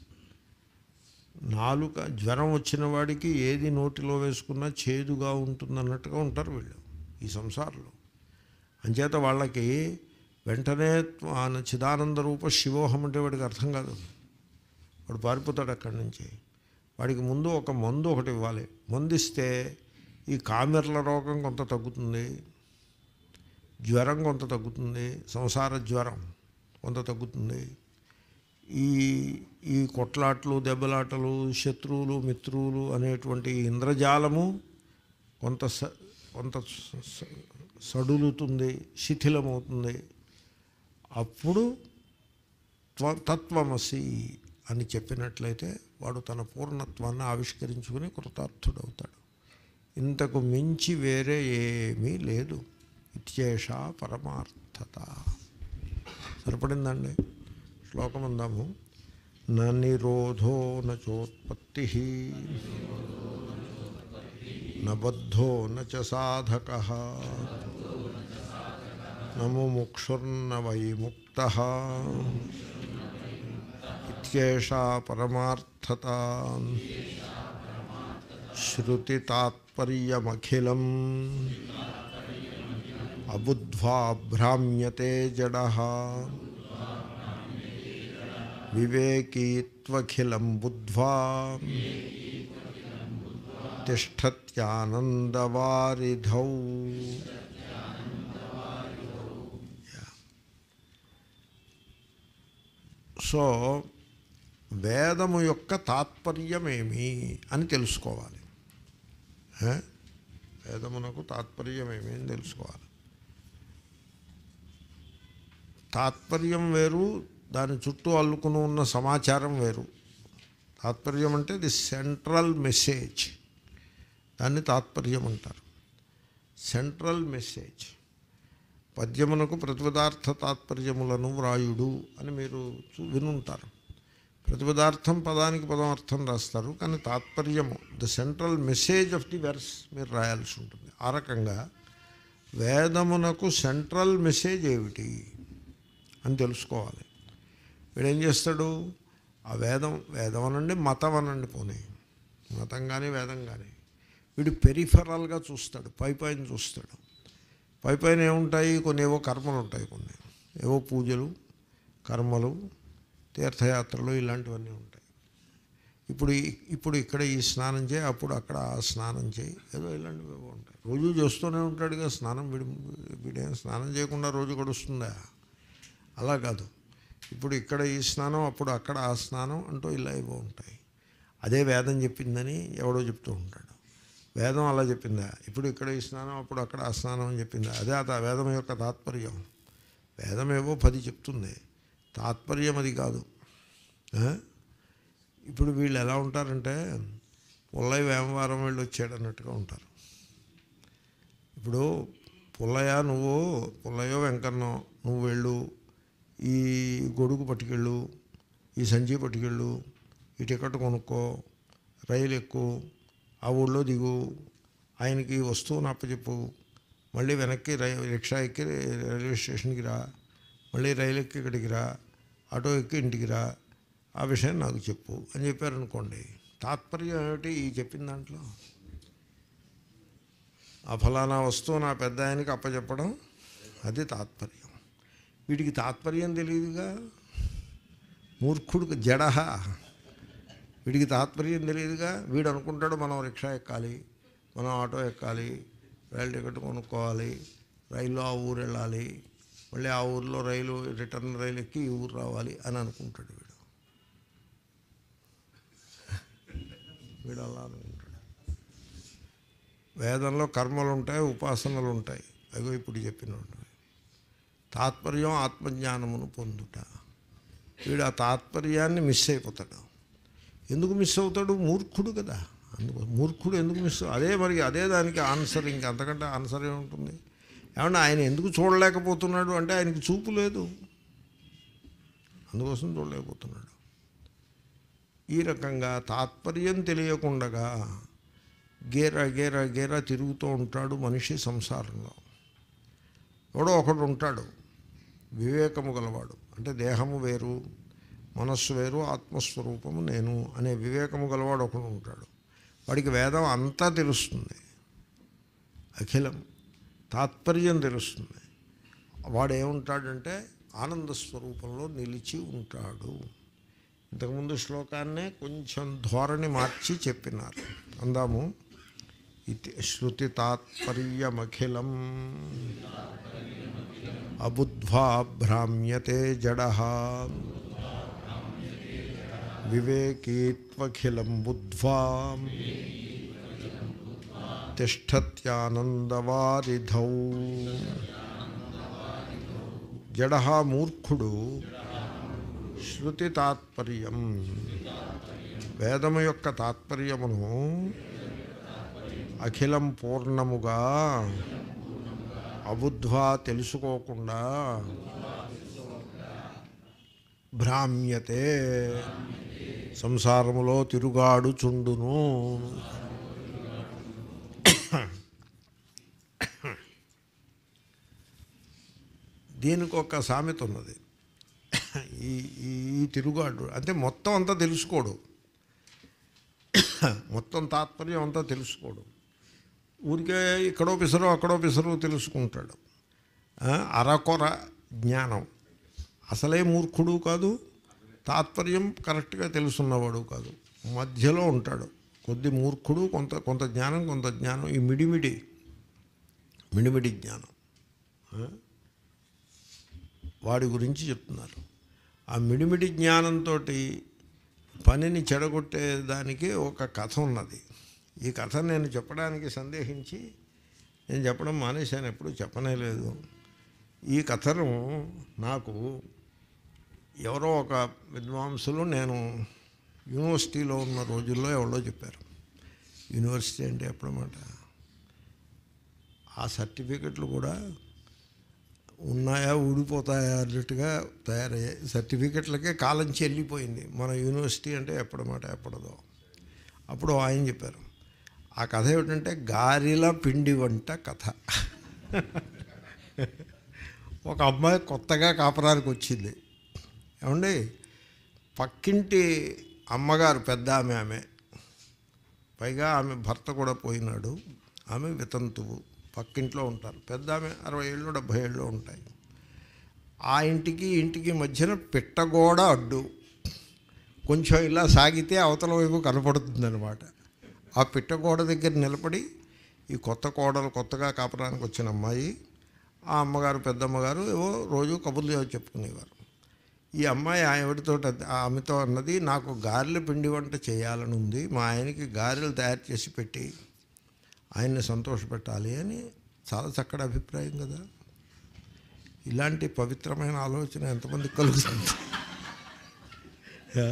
నాలుక జ్వరం వచ్చిన వాడికి ఏది నోటిలో వేసుకున్నా చేదుగా ఉంటుందన్నట్టుగా ఉంటారు వీళ్ళు ఈ సంసారంలో అంచేత వాళ్ళకి వెంటనే ఆయన చిదానంద రూప శివోహం అంటే వాడికి అర్థం కాదు వాడు పారిపోతాడు అక్కడి నుంచి వాడికి ముందు ఒక మందు ఒకటి ఇవ్వాలి మందు ఇస్తే ఈ కామెర్ల రోగం కొంత తగ్గుతుంది జ్వరం కొంత తగ్గుతుంది సంసార జ్వరం కొంత తగ్గుతుంది ఈ ఈ కొట్లాట్లు దెబ్బలాటలు శత్రువులు మిత్రువులు అనేటువంటి ఇంద్రజాలము కొంత స కొంత స- స- సడులుతుంది శిథిలమవుతుంది అప్పుడు త్వ తత్వమసి అని చెప్పినట్లయితే వాడు తన పూర్ణత్వాన్ని ఆవిష్కరించుకుని కృతార్థుడవుతాడు ఇంతకు మించి వేరే ఏమీ లేదు ఇత్యేష పరమార్థత సరిపడిందండి శ్లోకం అందాము న నిరోధో నచోత్పత్తి నబద్ధో నచ సాధక నముముక్షుర్న వై ముక్త ఇత్యేషా పరమార్థత శ్రుతితాత్పర్యమఖిలం అబుద్ధ్వా భ్రామ్యతే జడ వివేకీత్వఖిలం బుద్ధ్వా తిష్టత్యానందవారిధౌ సో వేదము యొక్క తాత్పర్యమేమి అని తెలుసుకోవాలి ఏ? వేదమునకు తాత్పర్యమేమి అని తెలుసుకోవాలి తాత్పర్యం వేరు దాని చుట్టూ అల్లుకుని ఉన్న సమాచారం వేరు తాత్పర్యం అంటే ది సెంట్రల్ మెసేజ్ దాన్ని తాత్పర్యం అంటారు సెంట్రల్ మెసేజ్ పద్యమునకు ప్రతిపదార్థ తాత్పర్యములను వ్రాయుడు అని మీరు చూ- వినుంటారు ప్రతిపదార్థం పదానికి పదం అర్థం రాస్తారు కానీ తాత్పర్యము the central message of the verse మీరు రాయాల్సి ఉంటుంది ఆ రకంగా వేదమునకు సెంట్రల్ మెసేజ్ ఏమిటి అని తెలుసుకోవాలి వీడు ఏం చేస్తాడు ఆ వేదం వేదం అనండి మతం అనండి పోనీ మతం కానీ వేదం కానీ వీడు పెరిఫరల్గా చూస్తాడు పై పైన చూస్తాడు పై పైన ఏముంటాయి కొన్ని ఏవో కర్మలు ఉంటాయి కొన్ని ఏవో పూజలు కర్మలు తీర్థయాత్రలు ఇలాంటివన్నీ ఉంటాయి ఇప్పుడు ఈ- ఇప్పుడు ఇక్కడ ఈ స్నానం చేయి అప్పుడు అక్కడ ఆ స్నానం చేయి ఏదో ఇలాంటివి ఏవో ఉంటాయి రోజు చేస్తూనే ఉంటాడుగా స్నానం వీడి వీడేం స్నానం చేయకుండా రోజు గడుస్తుందా అలా కాదు ఇప్పుడు ఇక్కడ ఈ స్నానం అప్పుడు అక్కడ ఆ స్నానం అంటూ ఇలా ఏవో ఉంటాయి అదే వేదం చెప్పిందని ఎవడో చెప్తూ ఉంటాడు వేదం అలా చెప్పిందా ఇప్పుడు ఇక్కడ ఈ స్నానం అప్పుడు అక్కడ ఆ స్నానం అని చెప్పిందా అదే ఆ వేదం యొక్క తాత్పర్యం వేదం ఏవో పది చెప్తుంది తాత్పర్యం అది కాదు ఆ? ఇప్పుడు వీళ్ళు ఎలా ఉంటారంటే పుల్లయ్య వేమవారం వీళ్ళు వచ్చాడు అన్నట్టుగా ఉంటారు ఇప్పుడు పుల్లయ్య నువ్వు పుల్లయ్యో వెంకన్నో నువ్వు వెళ్ళు ఈ గొడుగు పట్టుకెళ్ళు ఈ సంచి పట్టుకెళ్ళు ఈ టికెట్ కొనుక్కో రైలు ఎక్కు ఆ ఊళ్ళో దిగు ఆయనకి ఈ వస్తువుని అప్పచెప్పు మళ్ళీ వెనక్కి రై రిక్షా ఎక్కి రైల్వే స్టేషన్కి రా మళ్ళీ రైలు ఎక్కి ఇక్కడికి రా ఆటో ఎక్కి ఇంటికి రా ఆ విషయం నాకు చెప్పు అని చెప్పారనుకోండి తాత్పర్యం ఏమిటి ఈ చెప్పిన దాంట్లో ఆ ఫలానా వస్తువు నా పెద్ద ఆయనకి అప్పచెప్పడం అది తాత్పర్యం వీడికి తాత్పర్యం తెలియదుగా మూర్ఖుడికి జడ వీడికి తాత్పర్యం తెలియదుగా వీడు అనుకుంటాడు మనం రిక్షా ఎక్కాలి మనం ఆటో ఎక్కాలి రైలు టికెట్ కొనుక్కోవాలి రైల్లో ఆ ఊరు వెళ్ళాలి మళ్ళీ ఆ ఊర్లో రైలు రిటర్న్ రైలు ఎక్కి ఈ ఊరు రావాలి అని అనుకుంటాడు వీడు వీడు అలా అనుకుంటాడు వేదంలో కర్మలు ఉంటాయి ఉపాసనలు ఉంటాయి అగో ఇప్పుడు చెప్పినట్టు తాత్పర్యం ఆత్మజ్ఞానమును పొందుట వీడు ఆ తాత్పర్యాన్ని మిస్ అయిపోతాడు ఎందుకు మిస్ అవుతాడు మూర్ఖుడు కదా అందుకు మూర్ఖుడు ఎందుకు మిస్ అదే మరి అదే దానికి ఆన్సర్ ఇంకా అంతకంటే ఆన్సర్ ఏముంటుంది ఏమన్నా ఆయన ఎందుకు చూడలేకపోతున్నాడు అంటే ఆయనకి చూపు లేదు అందుకోసం చూడలేకపోతున్నాడు ఈ రకంగా తాత్పర్యం తెలియకుండగా గేర గేర గేర తిరుగుతూ ఉంటాడు మనిషి సంసారంలో ఎవడో ఒకడు ఉంటాడు వివేకము గలవాడు అంటే దేహము వేరు మనస్సు వేరు ఆత్మస్వరూపము నేను అనే వివేకము గలవాడు ఒకడు ఉంటాడు వాడికి వేదం అంతా తెలుస్తుంది అఖిలం తాత్పర్యం తెలుస్తుంది వాడు ఏముంటాడంటే ఆనంద స్వరూపంలో నిలిచి ఉంటాడు ఇంతకుముందు శ్లోకాన్నే కొంచెం ధోరణి మార్చి చెప్పినారు అందాము ఇది శృతి తాత్పర్యమఖిలం అబుద్ధ్వా భ్రామ్యతే జడ వివేకీత్వఖిలం బుద్ధ్వా తిష్టత్యానందవారిధౌ జడ మూర్ఖుడు శృతి తాత్పర్యం వేదము యొక్క తాత్పర్యమును అఖిలం పూర్ణముగా అబుద్ధ్వా తెలుసుకోకుండా భ్రామ్యతే సంసారములో తిరుగాడుచుండును దీనికి ఒక సామెత ఉన్నది ఈ ఈ ఈ తిరుగాడు అంటే మొత్తం అంతా తెలుసుకోడు మొత్తం తాత్పర్యం అంతా తెలుసుకోడు ఊరికే ఇక్కడో పిసరు అక్కడో పిసరు తెలుసుకుంటాడు ఆ, అరకొర జ్ఞానం అసలే మూర్ఖుడు కాదు తాత్పర్యం కరెక్ట్గా తెలుసున్నవాడు కాదు మధ్యలో ఉంటాడు కొద్ది మూర్ఖుడు కొంత కొంత జ్ఞానం కొంత జ్ఞానం ఈ మిడిమిడి మిడిమిడి జ్ఞానం ఆ? వాడి గురించి చెప్తున్నారు ఆ మిడిమిడి జ్ఞానంతో పనిని చెడగొట్టే దానికి ఒక కథ ఉన్నది ఈ కథ నేను చెప్పడానికి సందేహించి నేను చెప్పడం మానేశాను ఎప్పుడు చెప్పనే లేదు ఈ కథను నాకు ఎవరో ఒక విద్వాంసులు నేను యూనివర్సిటీలో ఉన్న రోజుల్లో ఎవరో చెప్పారు యూనివర్సిటీ అంటే ఎప్పుడన్నమాట ఆ సర్టిఫికెట్లు కూడా ఉన్నాయా ఊడిపోతాయా అన్నట్టుగా తయారయ్యాయి సర్టిఫికెట్లకే కాలం చెల్లిపోయింది మన యూనివర్సిటీ అంటే ఎప్పడమాట ఎప్పడదో అప్పుడు ఆయన చెప్పారు ఆ కథ ఏమిటంటే గారెల పిండి వంట కథ ఒక అమ్మాయి కొత్తగా కాపురానికి వచ్చింది ఏమండి పక్కింటి అమ్మగారు పెద్ద ఆమె ఆమె పైగా ఆమె భర్త కూడా పోయినాడు ఆమె వితంతువు పక్కింట్లో ఉంటారు పెద్ద ఆమె అరవై ఏళ్ళు డెబ్భై ఏళ్ళు ఉంటాయి ఆ ఇంటికి ఇంటికి మధ్యన పిట్టగోడ అడ్డు కొంచెం ఇలా సాగితే అవతల వైపు కనపడుతుందన్నమాట ఆ పిట్టగోడ దగ్గర నిలబడి ఈ కొత్త కోడలు కొత్తగా కాపరానికి వచ్చిన అమ్మాయి ఆ అమ్మగారు పెద్దమ్మగారు ఏవో రోజు కబుర్లు చెప్పుకునేవారు ఈ అమ్మాయి ఆవిడతో ఆమెతో అన్నది నాకు గారెల పిండి వంట చేయాలని ఉంది మా ఆయనకి గారెలు తయారు చేసి పెట్టి ఆయన్ని సంతోషపెట్టాలి అని చాలా చక్కటి అభిప్రాయం కదా ఇలాంటి పవిత్రమైన ఆలోచన ఎంతమందికి కలుగుతుంది ఆ?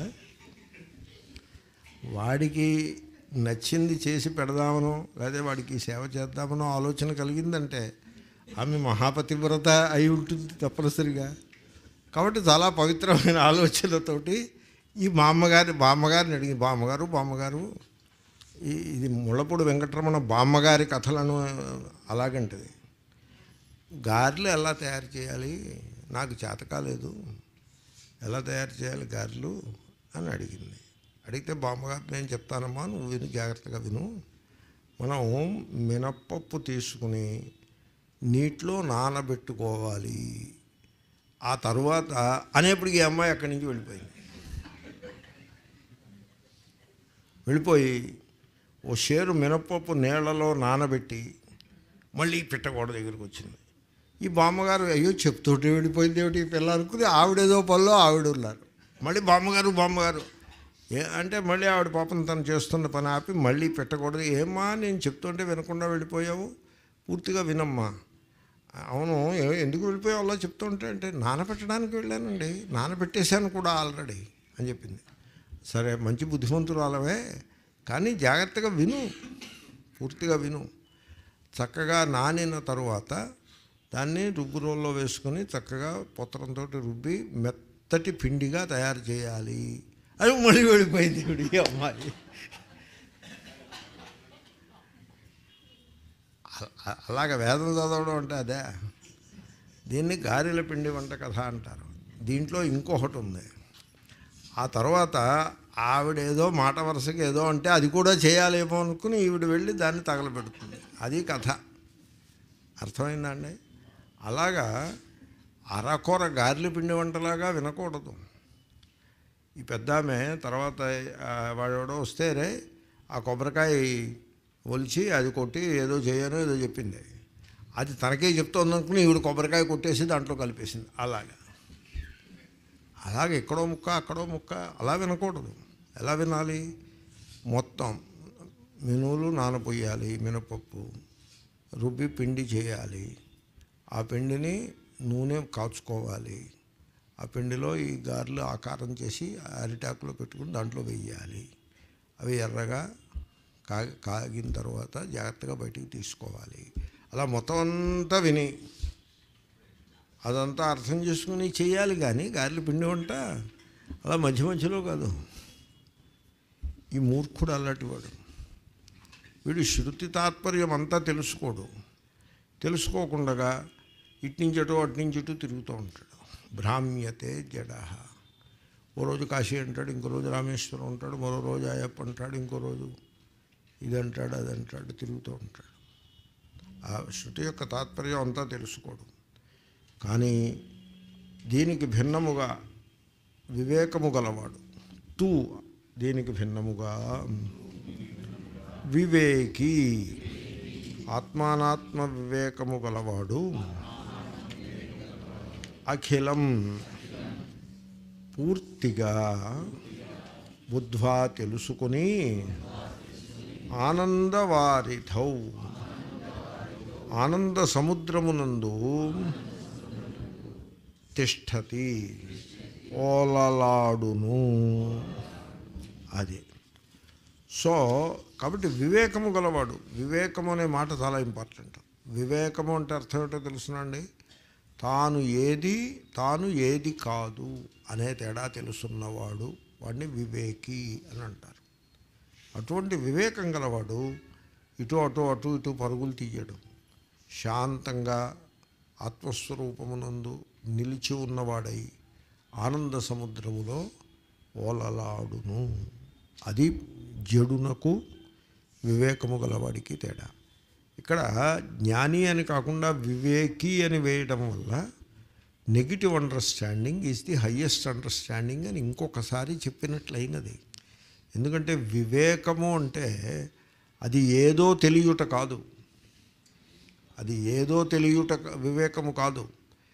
వాడికి నచ్చింది చేసి పెడదామనో లేదా వాడికి సేవ చేద్దామనో ఆలోచన కలిగిందంటే ఆమె మహాపతివ్రత అయి ఉంటుంది తప్పనిసరిగా కాబట్టి చాలా పవిత్రమైన ఆలోచనతోటి ఈ మా అమ్మగారి బామ్మగారిని అడిగి బామ్మగారు బామ్మగారు ఈ ఇది ముళ్ళపూడి వెంకటరమణ బామ్మగారి కథలను అలాగంటది గారెలు ఎలా తయారు చేయాలి నాకు చేత కాలేదు ఎలా తయారు చేయాలి గారెలు అని అడిగింది అడిగితే బామ్మగారు నేను చెప్తానమ్మా నువ్వు విను జాగ్రత్తగా విను మనం మినప్పప్పు తీసుకుని నీటిలో నానబెట్టుకోవాలి ఆ తర్వాత అనేప్పటికీ ఈ అమ్మాయి అక్కడి నుంచి వెళ్ళిపోయింది వెళ్ళిపోయి ఓ షేరు మినప్పప్పు నీళ్లలో నానబెట్టి మళ్ళీ పిట్టగోడ దగ్గరికి వచ్చింది ఈ బామ్మగారు అయ్యో చెప్తుంటే వెళ్ళిపోయింది ఏమిటి ఈ పిల్ల అనుకుని ఆవిడేదో పనిలో ఆవిడ ఉన్నారు మళ్ళీ బామ్మగారు బామ్మగారు ఏ అంటే మళ్ళీ ఆవిడ పాపం తను చేస్తున్న పని ఆపి మళ్ళీ పెట్టకూడదు ఏమ్మా నేను చెప్తుంటే వినకుండా వెళ్ళిపోయావు పూర్తిగా వినమ్మా అవును ఏ- ఎందుకు వెళ్ళిపోయావు అలా చెప్తుంటే అంటే నానబెట్టడానికి వెళ్ళానండి నానబెట్టేశాను కూడా ఆల్రెడీ అని చెప్పింది సరే మంచి బుద్ధిమంతురాలవే కానీ జాగ్రత్తగా విను పూర్తిగా విను చక్కగా నానిన తరువాత దాన్ని రుబ్బు రోల్లో వేసుకొని చక్కగా పొత్తరంతో రుబ్బి మెత్తటి పిండిగా తయారు చేయాలి అది మళ్ళీ వెళ్ళిపోయింది ఇప్పుడు ఈ అమ్మాయి అ- అలాగ వేదం చదవడం అంటే అదే దీన్ని గారెల పిండి వంట కథ అంటారు దీంట్లో ఇంకొకటి ఉంది ఆ తర్వాత ఆవిడ ఏదో మాట వరుసకి ఏదో అంటే అది కూడా చేయాలేమో అనుకుని ఈవిడ వెళ్ళి దాన్ని తగలబెడుతుంది అది కథ అర్థమైందండి అలాగా అరకొర గారెల పిండి వంటలాగా వినకూడదు ఈ పెద్ద ఆమె తర్వాత ఆ, వాడెవడో వస్తే రే ఆ కొబ్బరికాయ ఒలిచి అది కొట్టి ఏదో చేయను ఏదో చెప్పింది అది తనకే చెప్తోంది అనుకుని ఈవిడ కొబ్బరికాయ కొట్టేసి దాంట్లో కలిపేసింది అలాగా అలాగే ఎక్కడో ముక్క అక్కడో ముక్క అలా వినకూడదు ఎలా వినాలి మొత్తం మినువులు నానపోయాలి మినపప్పు రుబ్బి పిండి చేయాలి ఆ పిండిని నూనె కాచుకోవాలి ఆ పిండిలో ఈ గారెలు ఆకారం చేసి అరిటాకులో పెట్టుకుని దాంట్లో వేయాలి అవి ఎర్రగా కాగి కాగిన తర్వాత జాగ్రత్తగా బయటికి తీసుకోవాలి అలా మొత్తం అంతా విని అదంతా అర్థం చేసుకుని చేయాలి కానీ గారెలు పిండి వంట అలా మధ్య మధ్యలో కాదు ఈ మూర్ఖుడు అలాంటివాడు వీడు శృతి తాత్పర్యం అంతా తెలుసుకోడు తెలుసుకోకుండా ఇట్నుంచి అటు అట్నుంచి ఇటు తిరుగుతూ ఉంటాడు భ్రామ్యతే జడ ఓ రోజు కాశీ అంటాడు ఇంకో రోజు రామేశ్వరం ఉంటాడు మరో రోజు అయ్యప్ప అంటాడు ఇంకో రోజు ఇదంటాడు అదంటాడు తిరుగుతూ ఉంటాడు ఆ శృతి యొక్క తాత్పర్యం అంతా తెలుసుకోడు కానీ దీనికి భిన్నముగా వివేకము గలవాడు తూ దీనికి భిన్నముగా వివేకి ఆత్మానాత్మ వివేకము గలవాడు అఖిలం పూర్తిగా బుద్ధ్వా తెలుసుకుని ఆనందవారిధౌ ఆనంద సముద్రమునందు తిష్టతి ఓలలాడును అది సో కాబట్టి వివేకము గలవాడు వివేకము అనే మాట చాలా ఇంపార్టెంట్ వివేకము అంటే అర్థం ఏంటో తెలుసునండి తాను ఏది తాను ఏది కాదు అనే తేడా తెలుసున్నవాడు వాడిని వివేకి అని అంటారు అటువంటి వివేకం గలవాడు ఇటు అటు అటు ఇటు పరుగులు తీయడు శాంతంగా ఆత్మస్వరూపమునందు నిలిచి ఉన్నవాడై ఆనంద సముద్రములో ఓలలాడును అది జడునకు వివేకము గలవాడికి తేడా ఇక్కడ జ్ఞాని అని కాకుండా వివేకి అని వేయడం వల్ల negative understanding is the highest understanding అని ఇంకొకసారి చెప్పినట్లయినది ఎందుకంటే వివేకము అంటే అది ఏదో తెలియుట కాదు అది ఏదో తెలియుట క- వివేకము కాదు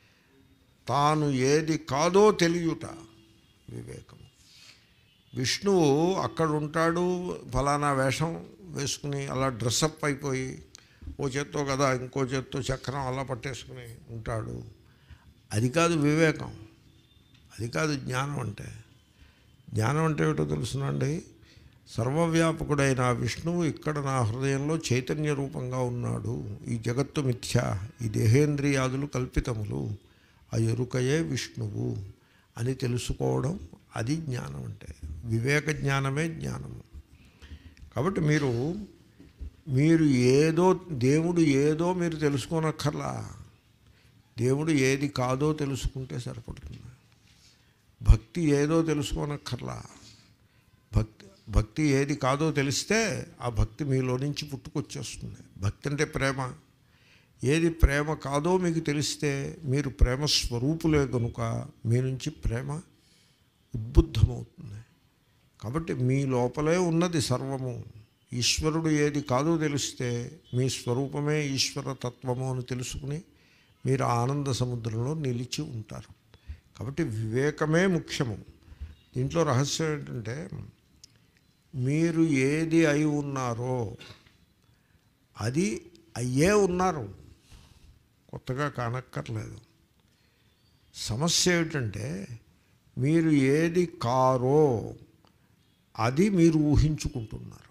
తాను ఏది కాదో తెలియుట వివేకము విష్ణువు అక్కడ ఉంటాడు ఫలానా వేషం వేసుకుని అలా డ్రెస్అప్ అయిపోయి ఓ చేత్తో కదా ఇంకో చేత్తో చక్రం అలా పట్టేసుకుని ఉంటాడు అది కాదు వివేకం అది కాదు జ్ఞానం అంటే జ్ఞానం అంటే ఏమిటో తెలుసునండి సర్వవ్యాపకుడైన ఆ విష్ణువు ఇక్కడ నా హృదయంలో చైతన్య రూపంగా ఉన్నాడు ఈ జగత్తు మిథ్య ఈ దేహేంద్రియాదులు కల్పితములు ఆ ఎరుకయే విష్ణువు అని తెలుసుకోవడం అది జ్ఞానం అంటే వివేక జ్ఞానమే జ్ఞానము కాబట్టి మీరు మీరు ఏదో దేవుడు ఏదో మీరు తెలుసుకోనక్కర్లా దేవుడు ఏది కాదో తెలుసుకుంటే సరిపడుతుంది భక్తి ఏదో తెలుసుకోనక్కర్లా భక్తి భక్తి ఏది కాదో తెలిస్తే ఆ భక్తి మీలో నుంచి పుట్టుకొచ్చేస్తుంది భక్తి అంటే ప్రేమ ఏది ప్రేమ కాదో మీకు తెలిస్తే మీరు ప్రేమ స్వరూపులే కనుక మీ నుంచి ప్రేమ ఉద్బుద్ధమవుతుంది కాబట్టి మీ లోపలే ఉన్నది సర్వము ఈశ్వరుడు ఏది కాదో తెలిస్తే మీ స్వరూపమే ఈశ్వర తత్వము అని తెలుసుకుని మీరు ఆనంద సముద్రంలో నిలిచి ఉంటారు కాబట్టి వివేకమే ముఖ్యము దీంట్లో రహస్యం ఏంటంటే మీరు ఏది అయి ఉన్నారో అది అయ్యే ఉన్నారు కొత్తగా కానక్కర్లేదు సమస్య ఏమిటంటే మీరు ఏది కారో అది మీరు ఊహించుకుంటున్నారు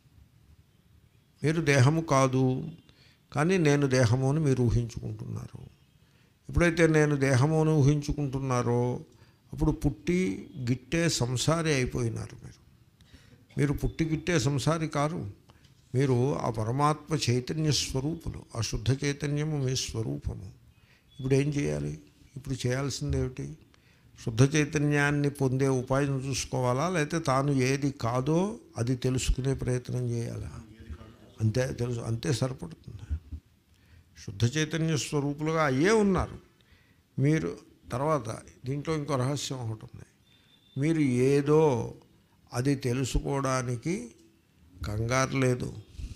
మీరు దేహము కాదు కానీ నేను దేహము అని మీరు ఊహించుకుంటున్నారు ఎప్పుడైతే నేను దేహము అని ఊహించుకుంటున్నారో అప్పుడు పుట్టి గిట్టే సంసారి అయిపోయినారు మీరు మీరు పుట్టి గిట్టే సంసారి కారు మీరు ఆ పరమాత్మ చైతన్య స్వరూపులు ఆ శుద్ధ చైతన్యము మీ స్వరూపము ఇప్పుడు ఏం చేయాలి ఇప్పుడు చేయాల్సింది ఏమిటి శుద్ధ చైతన్యాన్ని పొందే ఉపాయం చూసుకోవాలా లేకపోతే తాను ఏది కాదో అది తెలుసుకునే ప్రయత్నం చేయాలా అంతే తెలుసు అంతే సరిపడుతుంది శుద్ధ చైతన్య స్వరూపులుగా అయ్యే ఉన్నారు మీరు తర్వాత దీంట్లో ఇంకో రహస్యం ఒకటి ఉంది మీరు ఏదో అది తెలుసుకోవడానికి కంగారు లేదు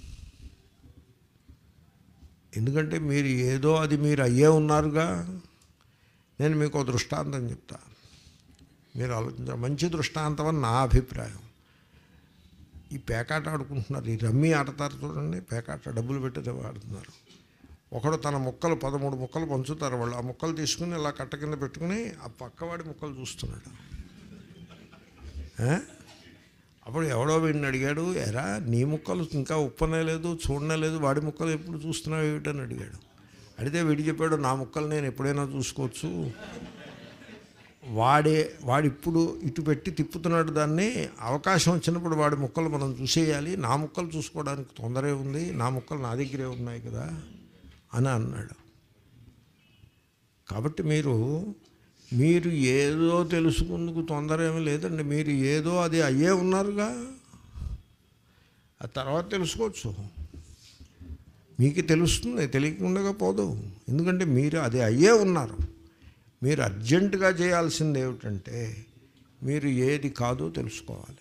ఎందుకంటే మీరు ఏదో అది మీరు అయ్యే ఉన్నారుగా నేను మీకు ఒక దృష్టాంతం చెప్తా మీరు ఆలోచించారు మంచి దృష్టాంతం అని నా అభిప్రాయం ఈ పేకాట ఆడుకుంటున్నారు ఈ రమ్మీ ఆడతారు చూడండి పేకాట డబ్బులు పెట్టి ఆడుతున్నారు ఒకడు తన ముక్కలు పదమూడు ముక్కలు పంచుతారు వాళ్ళు ఆ ముక్కలు తీసుకుని ఇలా కట్ట కింద పెట్టుకుని ఆ పక్కవాడి ముక్కలు చూస్తున్నాడు ఆ? అప్పుడు ఎవడో వీడిని అడిగాడు ఎరా నీ ముక్కలు ఇంకా ఉప్పనే లేదు చూడనే లేదు వాడి ముక్కలు ఎప్పుడు చూస్తున్నావు ఏమిటని అడిగాడు అడిగితే వీడి చెప్పాడు నా ముక్కలు నేను ఎప్పుడైనా చూసుకోవచ్చు వాడే వాడిప్పుడు ఇటు పెట్టి తిప్పుతున్నాడు దాన్ని అవకాశం వచ్చినప్పుడు వాడి ముక్కలు మనం చూసేయాలి నా ముక్కలు చూసుకోవడానికి తొందరే ఉంది నా ముక్కలు నా దగ్గరే ఉన్నాయి కదా అని అన్నాడు కాబట్టి మీరు మీరు ఏదో తెలుసుకుందుకు తొందర ఏమీ లేదండి మీరు ఏదో అది అయ్యే ఉన్నారుగా ఆ తర్వాత తెలుసుకోవచ్చు మీకు తెలుస్తుంది తెలియకుండా పోదు ఎందుకంటే మీరు అది అయ్యే ఉన్నారు మీరు అర్జెంటుగా చేయాల్సింది ఏమిటంటే మీరు ఏది కాదో తెలుసుకోవాలి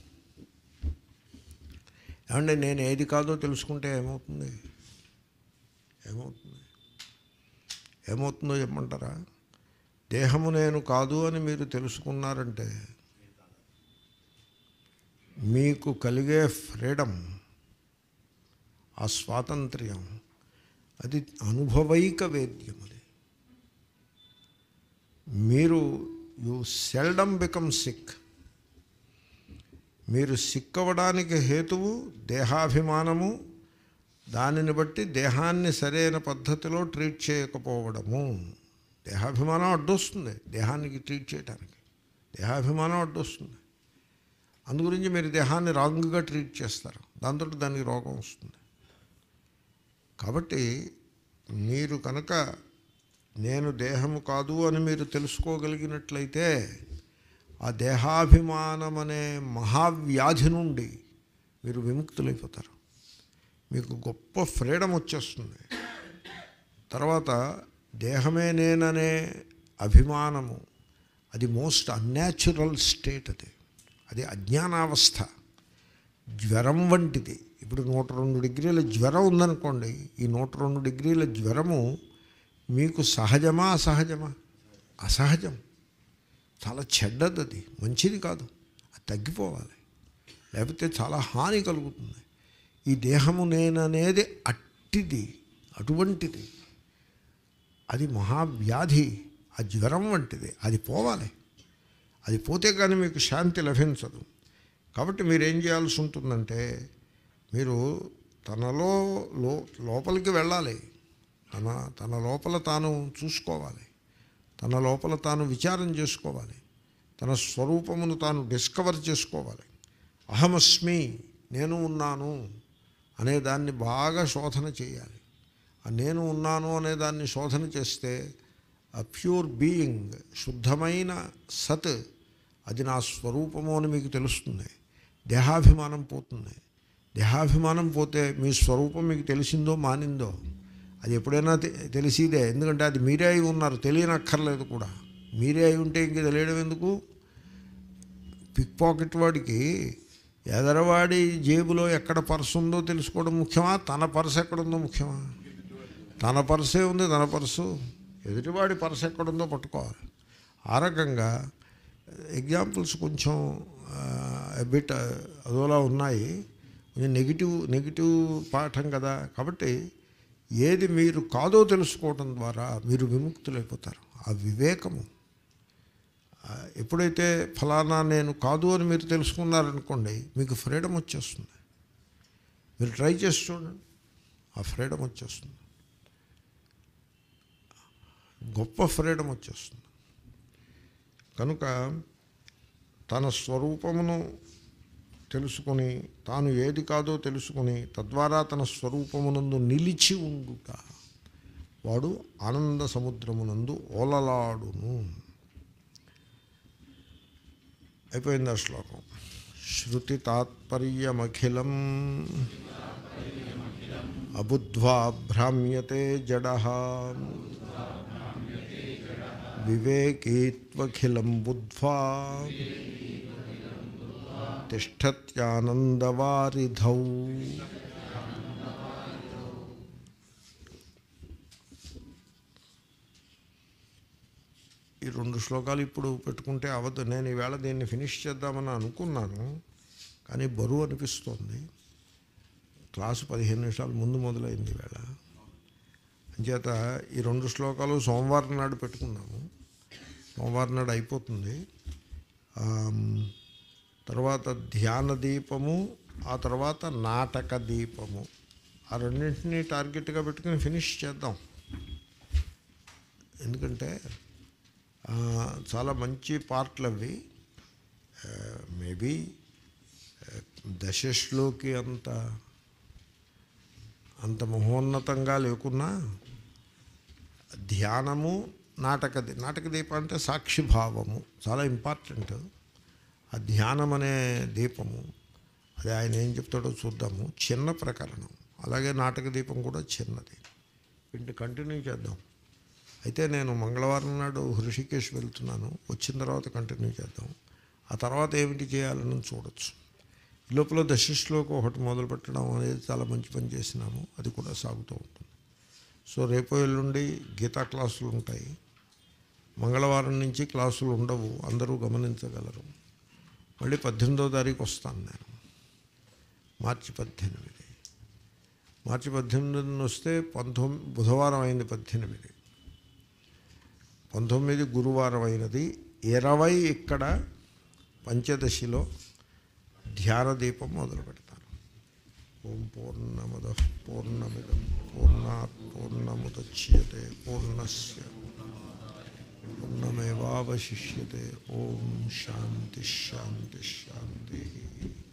ఏమంటే నేను ఏది కాదో తెలుసుకుంటే ఏమవుతుంది ఏమవుతుంది ఏమవుతుందో చెప్పమంటారా దేహము నేను కాదు అని మీరు తెలుసుకున్నారంటే మీకు కలిగే ఫ్రీడమ్ ఆ స్వాతంత్ర్యం అది అనుభవైక వేద్యం అది మీరు యు సెల్డమ్ బికమ్ సిక్ మీరు సిక్ అవ్వడానికి హేతువు దేహాభిమానము దానిని బట్టి దేహాన్ని సరైన పద్ధతిలో ట్రీట్ చేయకపోవడము దేహాభిమానం అడ్డొస్తుంది దేహానికి ట్రీట్ చేయడానికి దేహాభిమానం అడ్డొస్తుంది అందుగురించి మీరు దేహాన్ని రాంగ్గా ట్రీట్ చేస్తారు దాంతో దానికి రోగం వస్తుంది కాబట్టి మీరు కనుక నేను దేహము కాదు అని మీరు తెలుసుకోగలిగినట్లయితే ఆ దేహాభిమానం అనే మహావ్యాధి నుండి మీరు విముక్తులైపోతారు మీకు గొప్ప ఫ్రీడమ్ వచ్చేస్తుంది తర్వాత దేహమే నేననే అభిమానము అది మోస్ట్ అన్యాచురల్ స్టేట్ అది అది అజ్ఞానావస్థ జ్వరం వంటిది ఇప్పుడు నూట రెండు డిగ్రీల జ్వరం ఉందనుకోండి ఈ నూట రెండు డిగ్రీల జ్వరము మీకు సహజమా అసహజమా అసహజం చాలా చెడ్డది అది మంచిది కాదు అది తగ్గిపోవాలి లేకపోతే చాలా హాని కలుగుతుంది ఈ దేహము నేననేది అట్టిది అటువంటిది అది మహావ్యాధి ఆ జ్వరం వంటిది అది పోవాలి అది పోతే కానీ మీకు శాంతి లభించదు కాబట్టి మీరు ఏం చేయాల్సి ఉంటుందంటే మీరు తనలో లో లోపలికి వెళ్ళాలి తన తన లోపల తాను చూసుకోవాలి తన లోపల తాను విచారం చేసుకోవాలి తన స్వరూపమును తాను డిస్కవర్ చేసుకోవాలి అహమస్మి నేను ఉన్నాను అనే దాన్ని బాగా శోధన చేయాలి ఆ నేను ఉన్నాను అనే దాన్ని శోధన చేస్తే ఆ ప్యూర్ బీయింగ్ శుద్ధమైన సత్ అది నా స్వరూపము అని మీకు తెలుస్తుంది దేహాభిమానం పోతుంది దేహాభిమానం పోతే మీ స్వరూపం మీకు తెలిసిందో మానిందో అది ఎప్పుడైనా తె- తెలిసిదే ఎందుకంటే అది మీరే అయి ఉన్నారు తెలియనక్కర్లేదు కూడా మీరే అయి ఉంటే ఇంక తెలియడం ఎందుకు పిక్ పాకెట్ వాడికి ఎదరవాడి జేబులో ఎక్కడ పర్సు ఉందో తెలుసుకోవడం ముఖ్యమా తన పర్సు ఎక్కడుందో ముఖ్యమా తన పర్సే ఉంది తన పర్సు ఎదుటివాడి పర్సు ఎక్కడుందో పట్టుకోవాలి ఆ రకంగా ఎగ్జాంపుల్స్ కొంచెం బిట్ అదోలా ఉన్నాయి కొంచెం నెగిటివ్ నెగిటివ్ పాఠం కదా కాబట్టి ఏది మీరు కాదో తెలుసుకోవడం ద్వారా మీరు విముక్తులైపోతారు ఆ వివేకము ఆ, ఎప్పుడైతే ఫలానా నేను కాదు అని మీరు తెలుసుకున్నారనుకోండి మీకు ఫ్రీడమ్ వచ్చేస్తుంది మీరు ట్రై చేసి చూడండి ఆ ఫ్రీడమ్ వచ్చేస్తుంది గొప్ప ఫ్రీడమ్ వచ్చేస్తుంది కనుక తన స్వరూపమును తెలుసుకొని తాను ఏది కాదో తెలుసుకొని తద్వారా తన స్వరూపమునందు నిలిచి ఉండుట వాడు ఆనంద సముద్రమునందు ఓలలాడును అయిపోయింది ఆ శ్లోకం శృతి తాత్పర్యమఖిలం అబుద్ధ్వా భ్రామ్యతే జడ వివేకీత్వఖిలం బుద్ధ్వా తిష్టత్యానందవారిధౌ ఈ రెండు శ్లోకాలు ఇప్పుడు పెట్టుకుంటే అవద్దు నేను ఈవేళ దీన్ని ఫినిష్ చేద్దామని అనుకున్నాను కానీ బరువు అనిపిస్తోంది క్లాసు పదిహేను నిమిషాలు ముందు మొదలైంది ఈవేళ అంచేత ఈ రెండు శ్లోకాలు సోమవారం నాడు పెట్టుకున్నాము సోమవారం నాడు అయిపోతుంది ఆమ్, తర్వాత ధ్యాన దీపము ఆ తర్వాత నాటక దీపము ఆ రెండింటినీ టార్గెట్గా పెట్టుకుని ఫినిష్ చేద్దాం ఎందుకంటే ఆ, చాలా మంచి పార్ట్లు అవి మేబీ దశశ్లోకి అంత అంత మహోన్నతంగా లేకున్నా ధ్యానము నాటక దీ- నాటక దీపం అంటే సాక్షిభావము చాలా ఇంపార్టెంట్ ఆ ధ్యానం అనే దీపము అది ఆయన ఏం చెప్తాడో చూద్దాము చిన్న ప్రకరణం అలాగే నాటక దీపం కూడా చిన్నది వీటిని కంటిన్యూ చేద్దాం అయితే నేను మంగళవారం నాడు హృషికేశ్ వెళ్తున్నాను వచ్చిన తర్వాత కంటిన్యూ చేద్దాం ఆ తర్వాత ఏమిటి చేయాలని చూడొచ్చు ఈ లోపల దశిష్లోకి ఒకటి మొదలు పెట్టడం అనేది చాలా మంచి పని చేసినాము అది కూడా సాగుతూ ఉంటుంది సో రేపు ఎల్లుండి గీతా క్లాసులు ఉంటాయి మంగళవారం నుంచి క్లాసులు ఉండవు అందరూ గమనించగలరు మళ్ళీ పద్దెనిమిదవ తారీఖు వస్తాను నేను మార్చి పద్దెనిమిది మార్చి పద్దెనిమిదిన వస్తే పంతొమ్మిది బుధవారం అయింది పద్దెనిమిది పంతొమ్మిది గురువారం అయినది ఇరవై ఇక్కడ పంచదశిలో ధ్యాన దీపం మొదలు పెడతాను ఓం పూర్ణముద పూర్ణమిదం పూర్ణాత్ పూర్ణముద్యతే పూర్ణస్య పూర్ణమేవాवशिष्यते ఓం శాంతి శాంతి శాంతి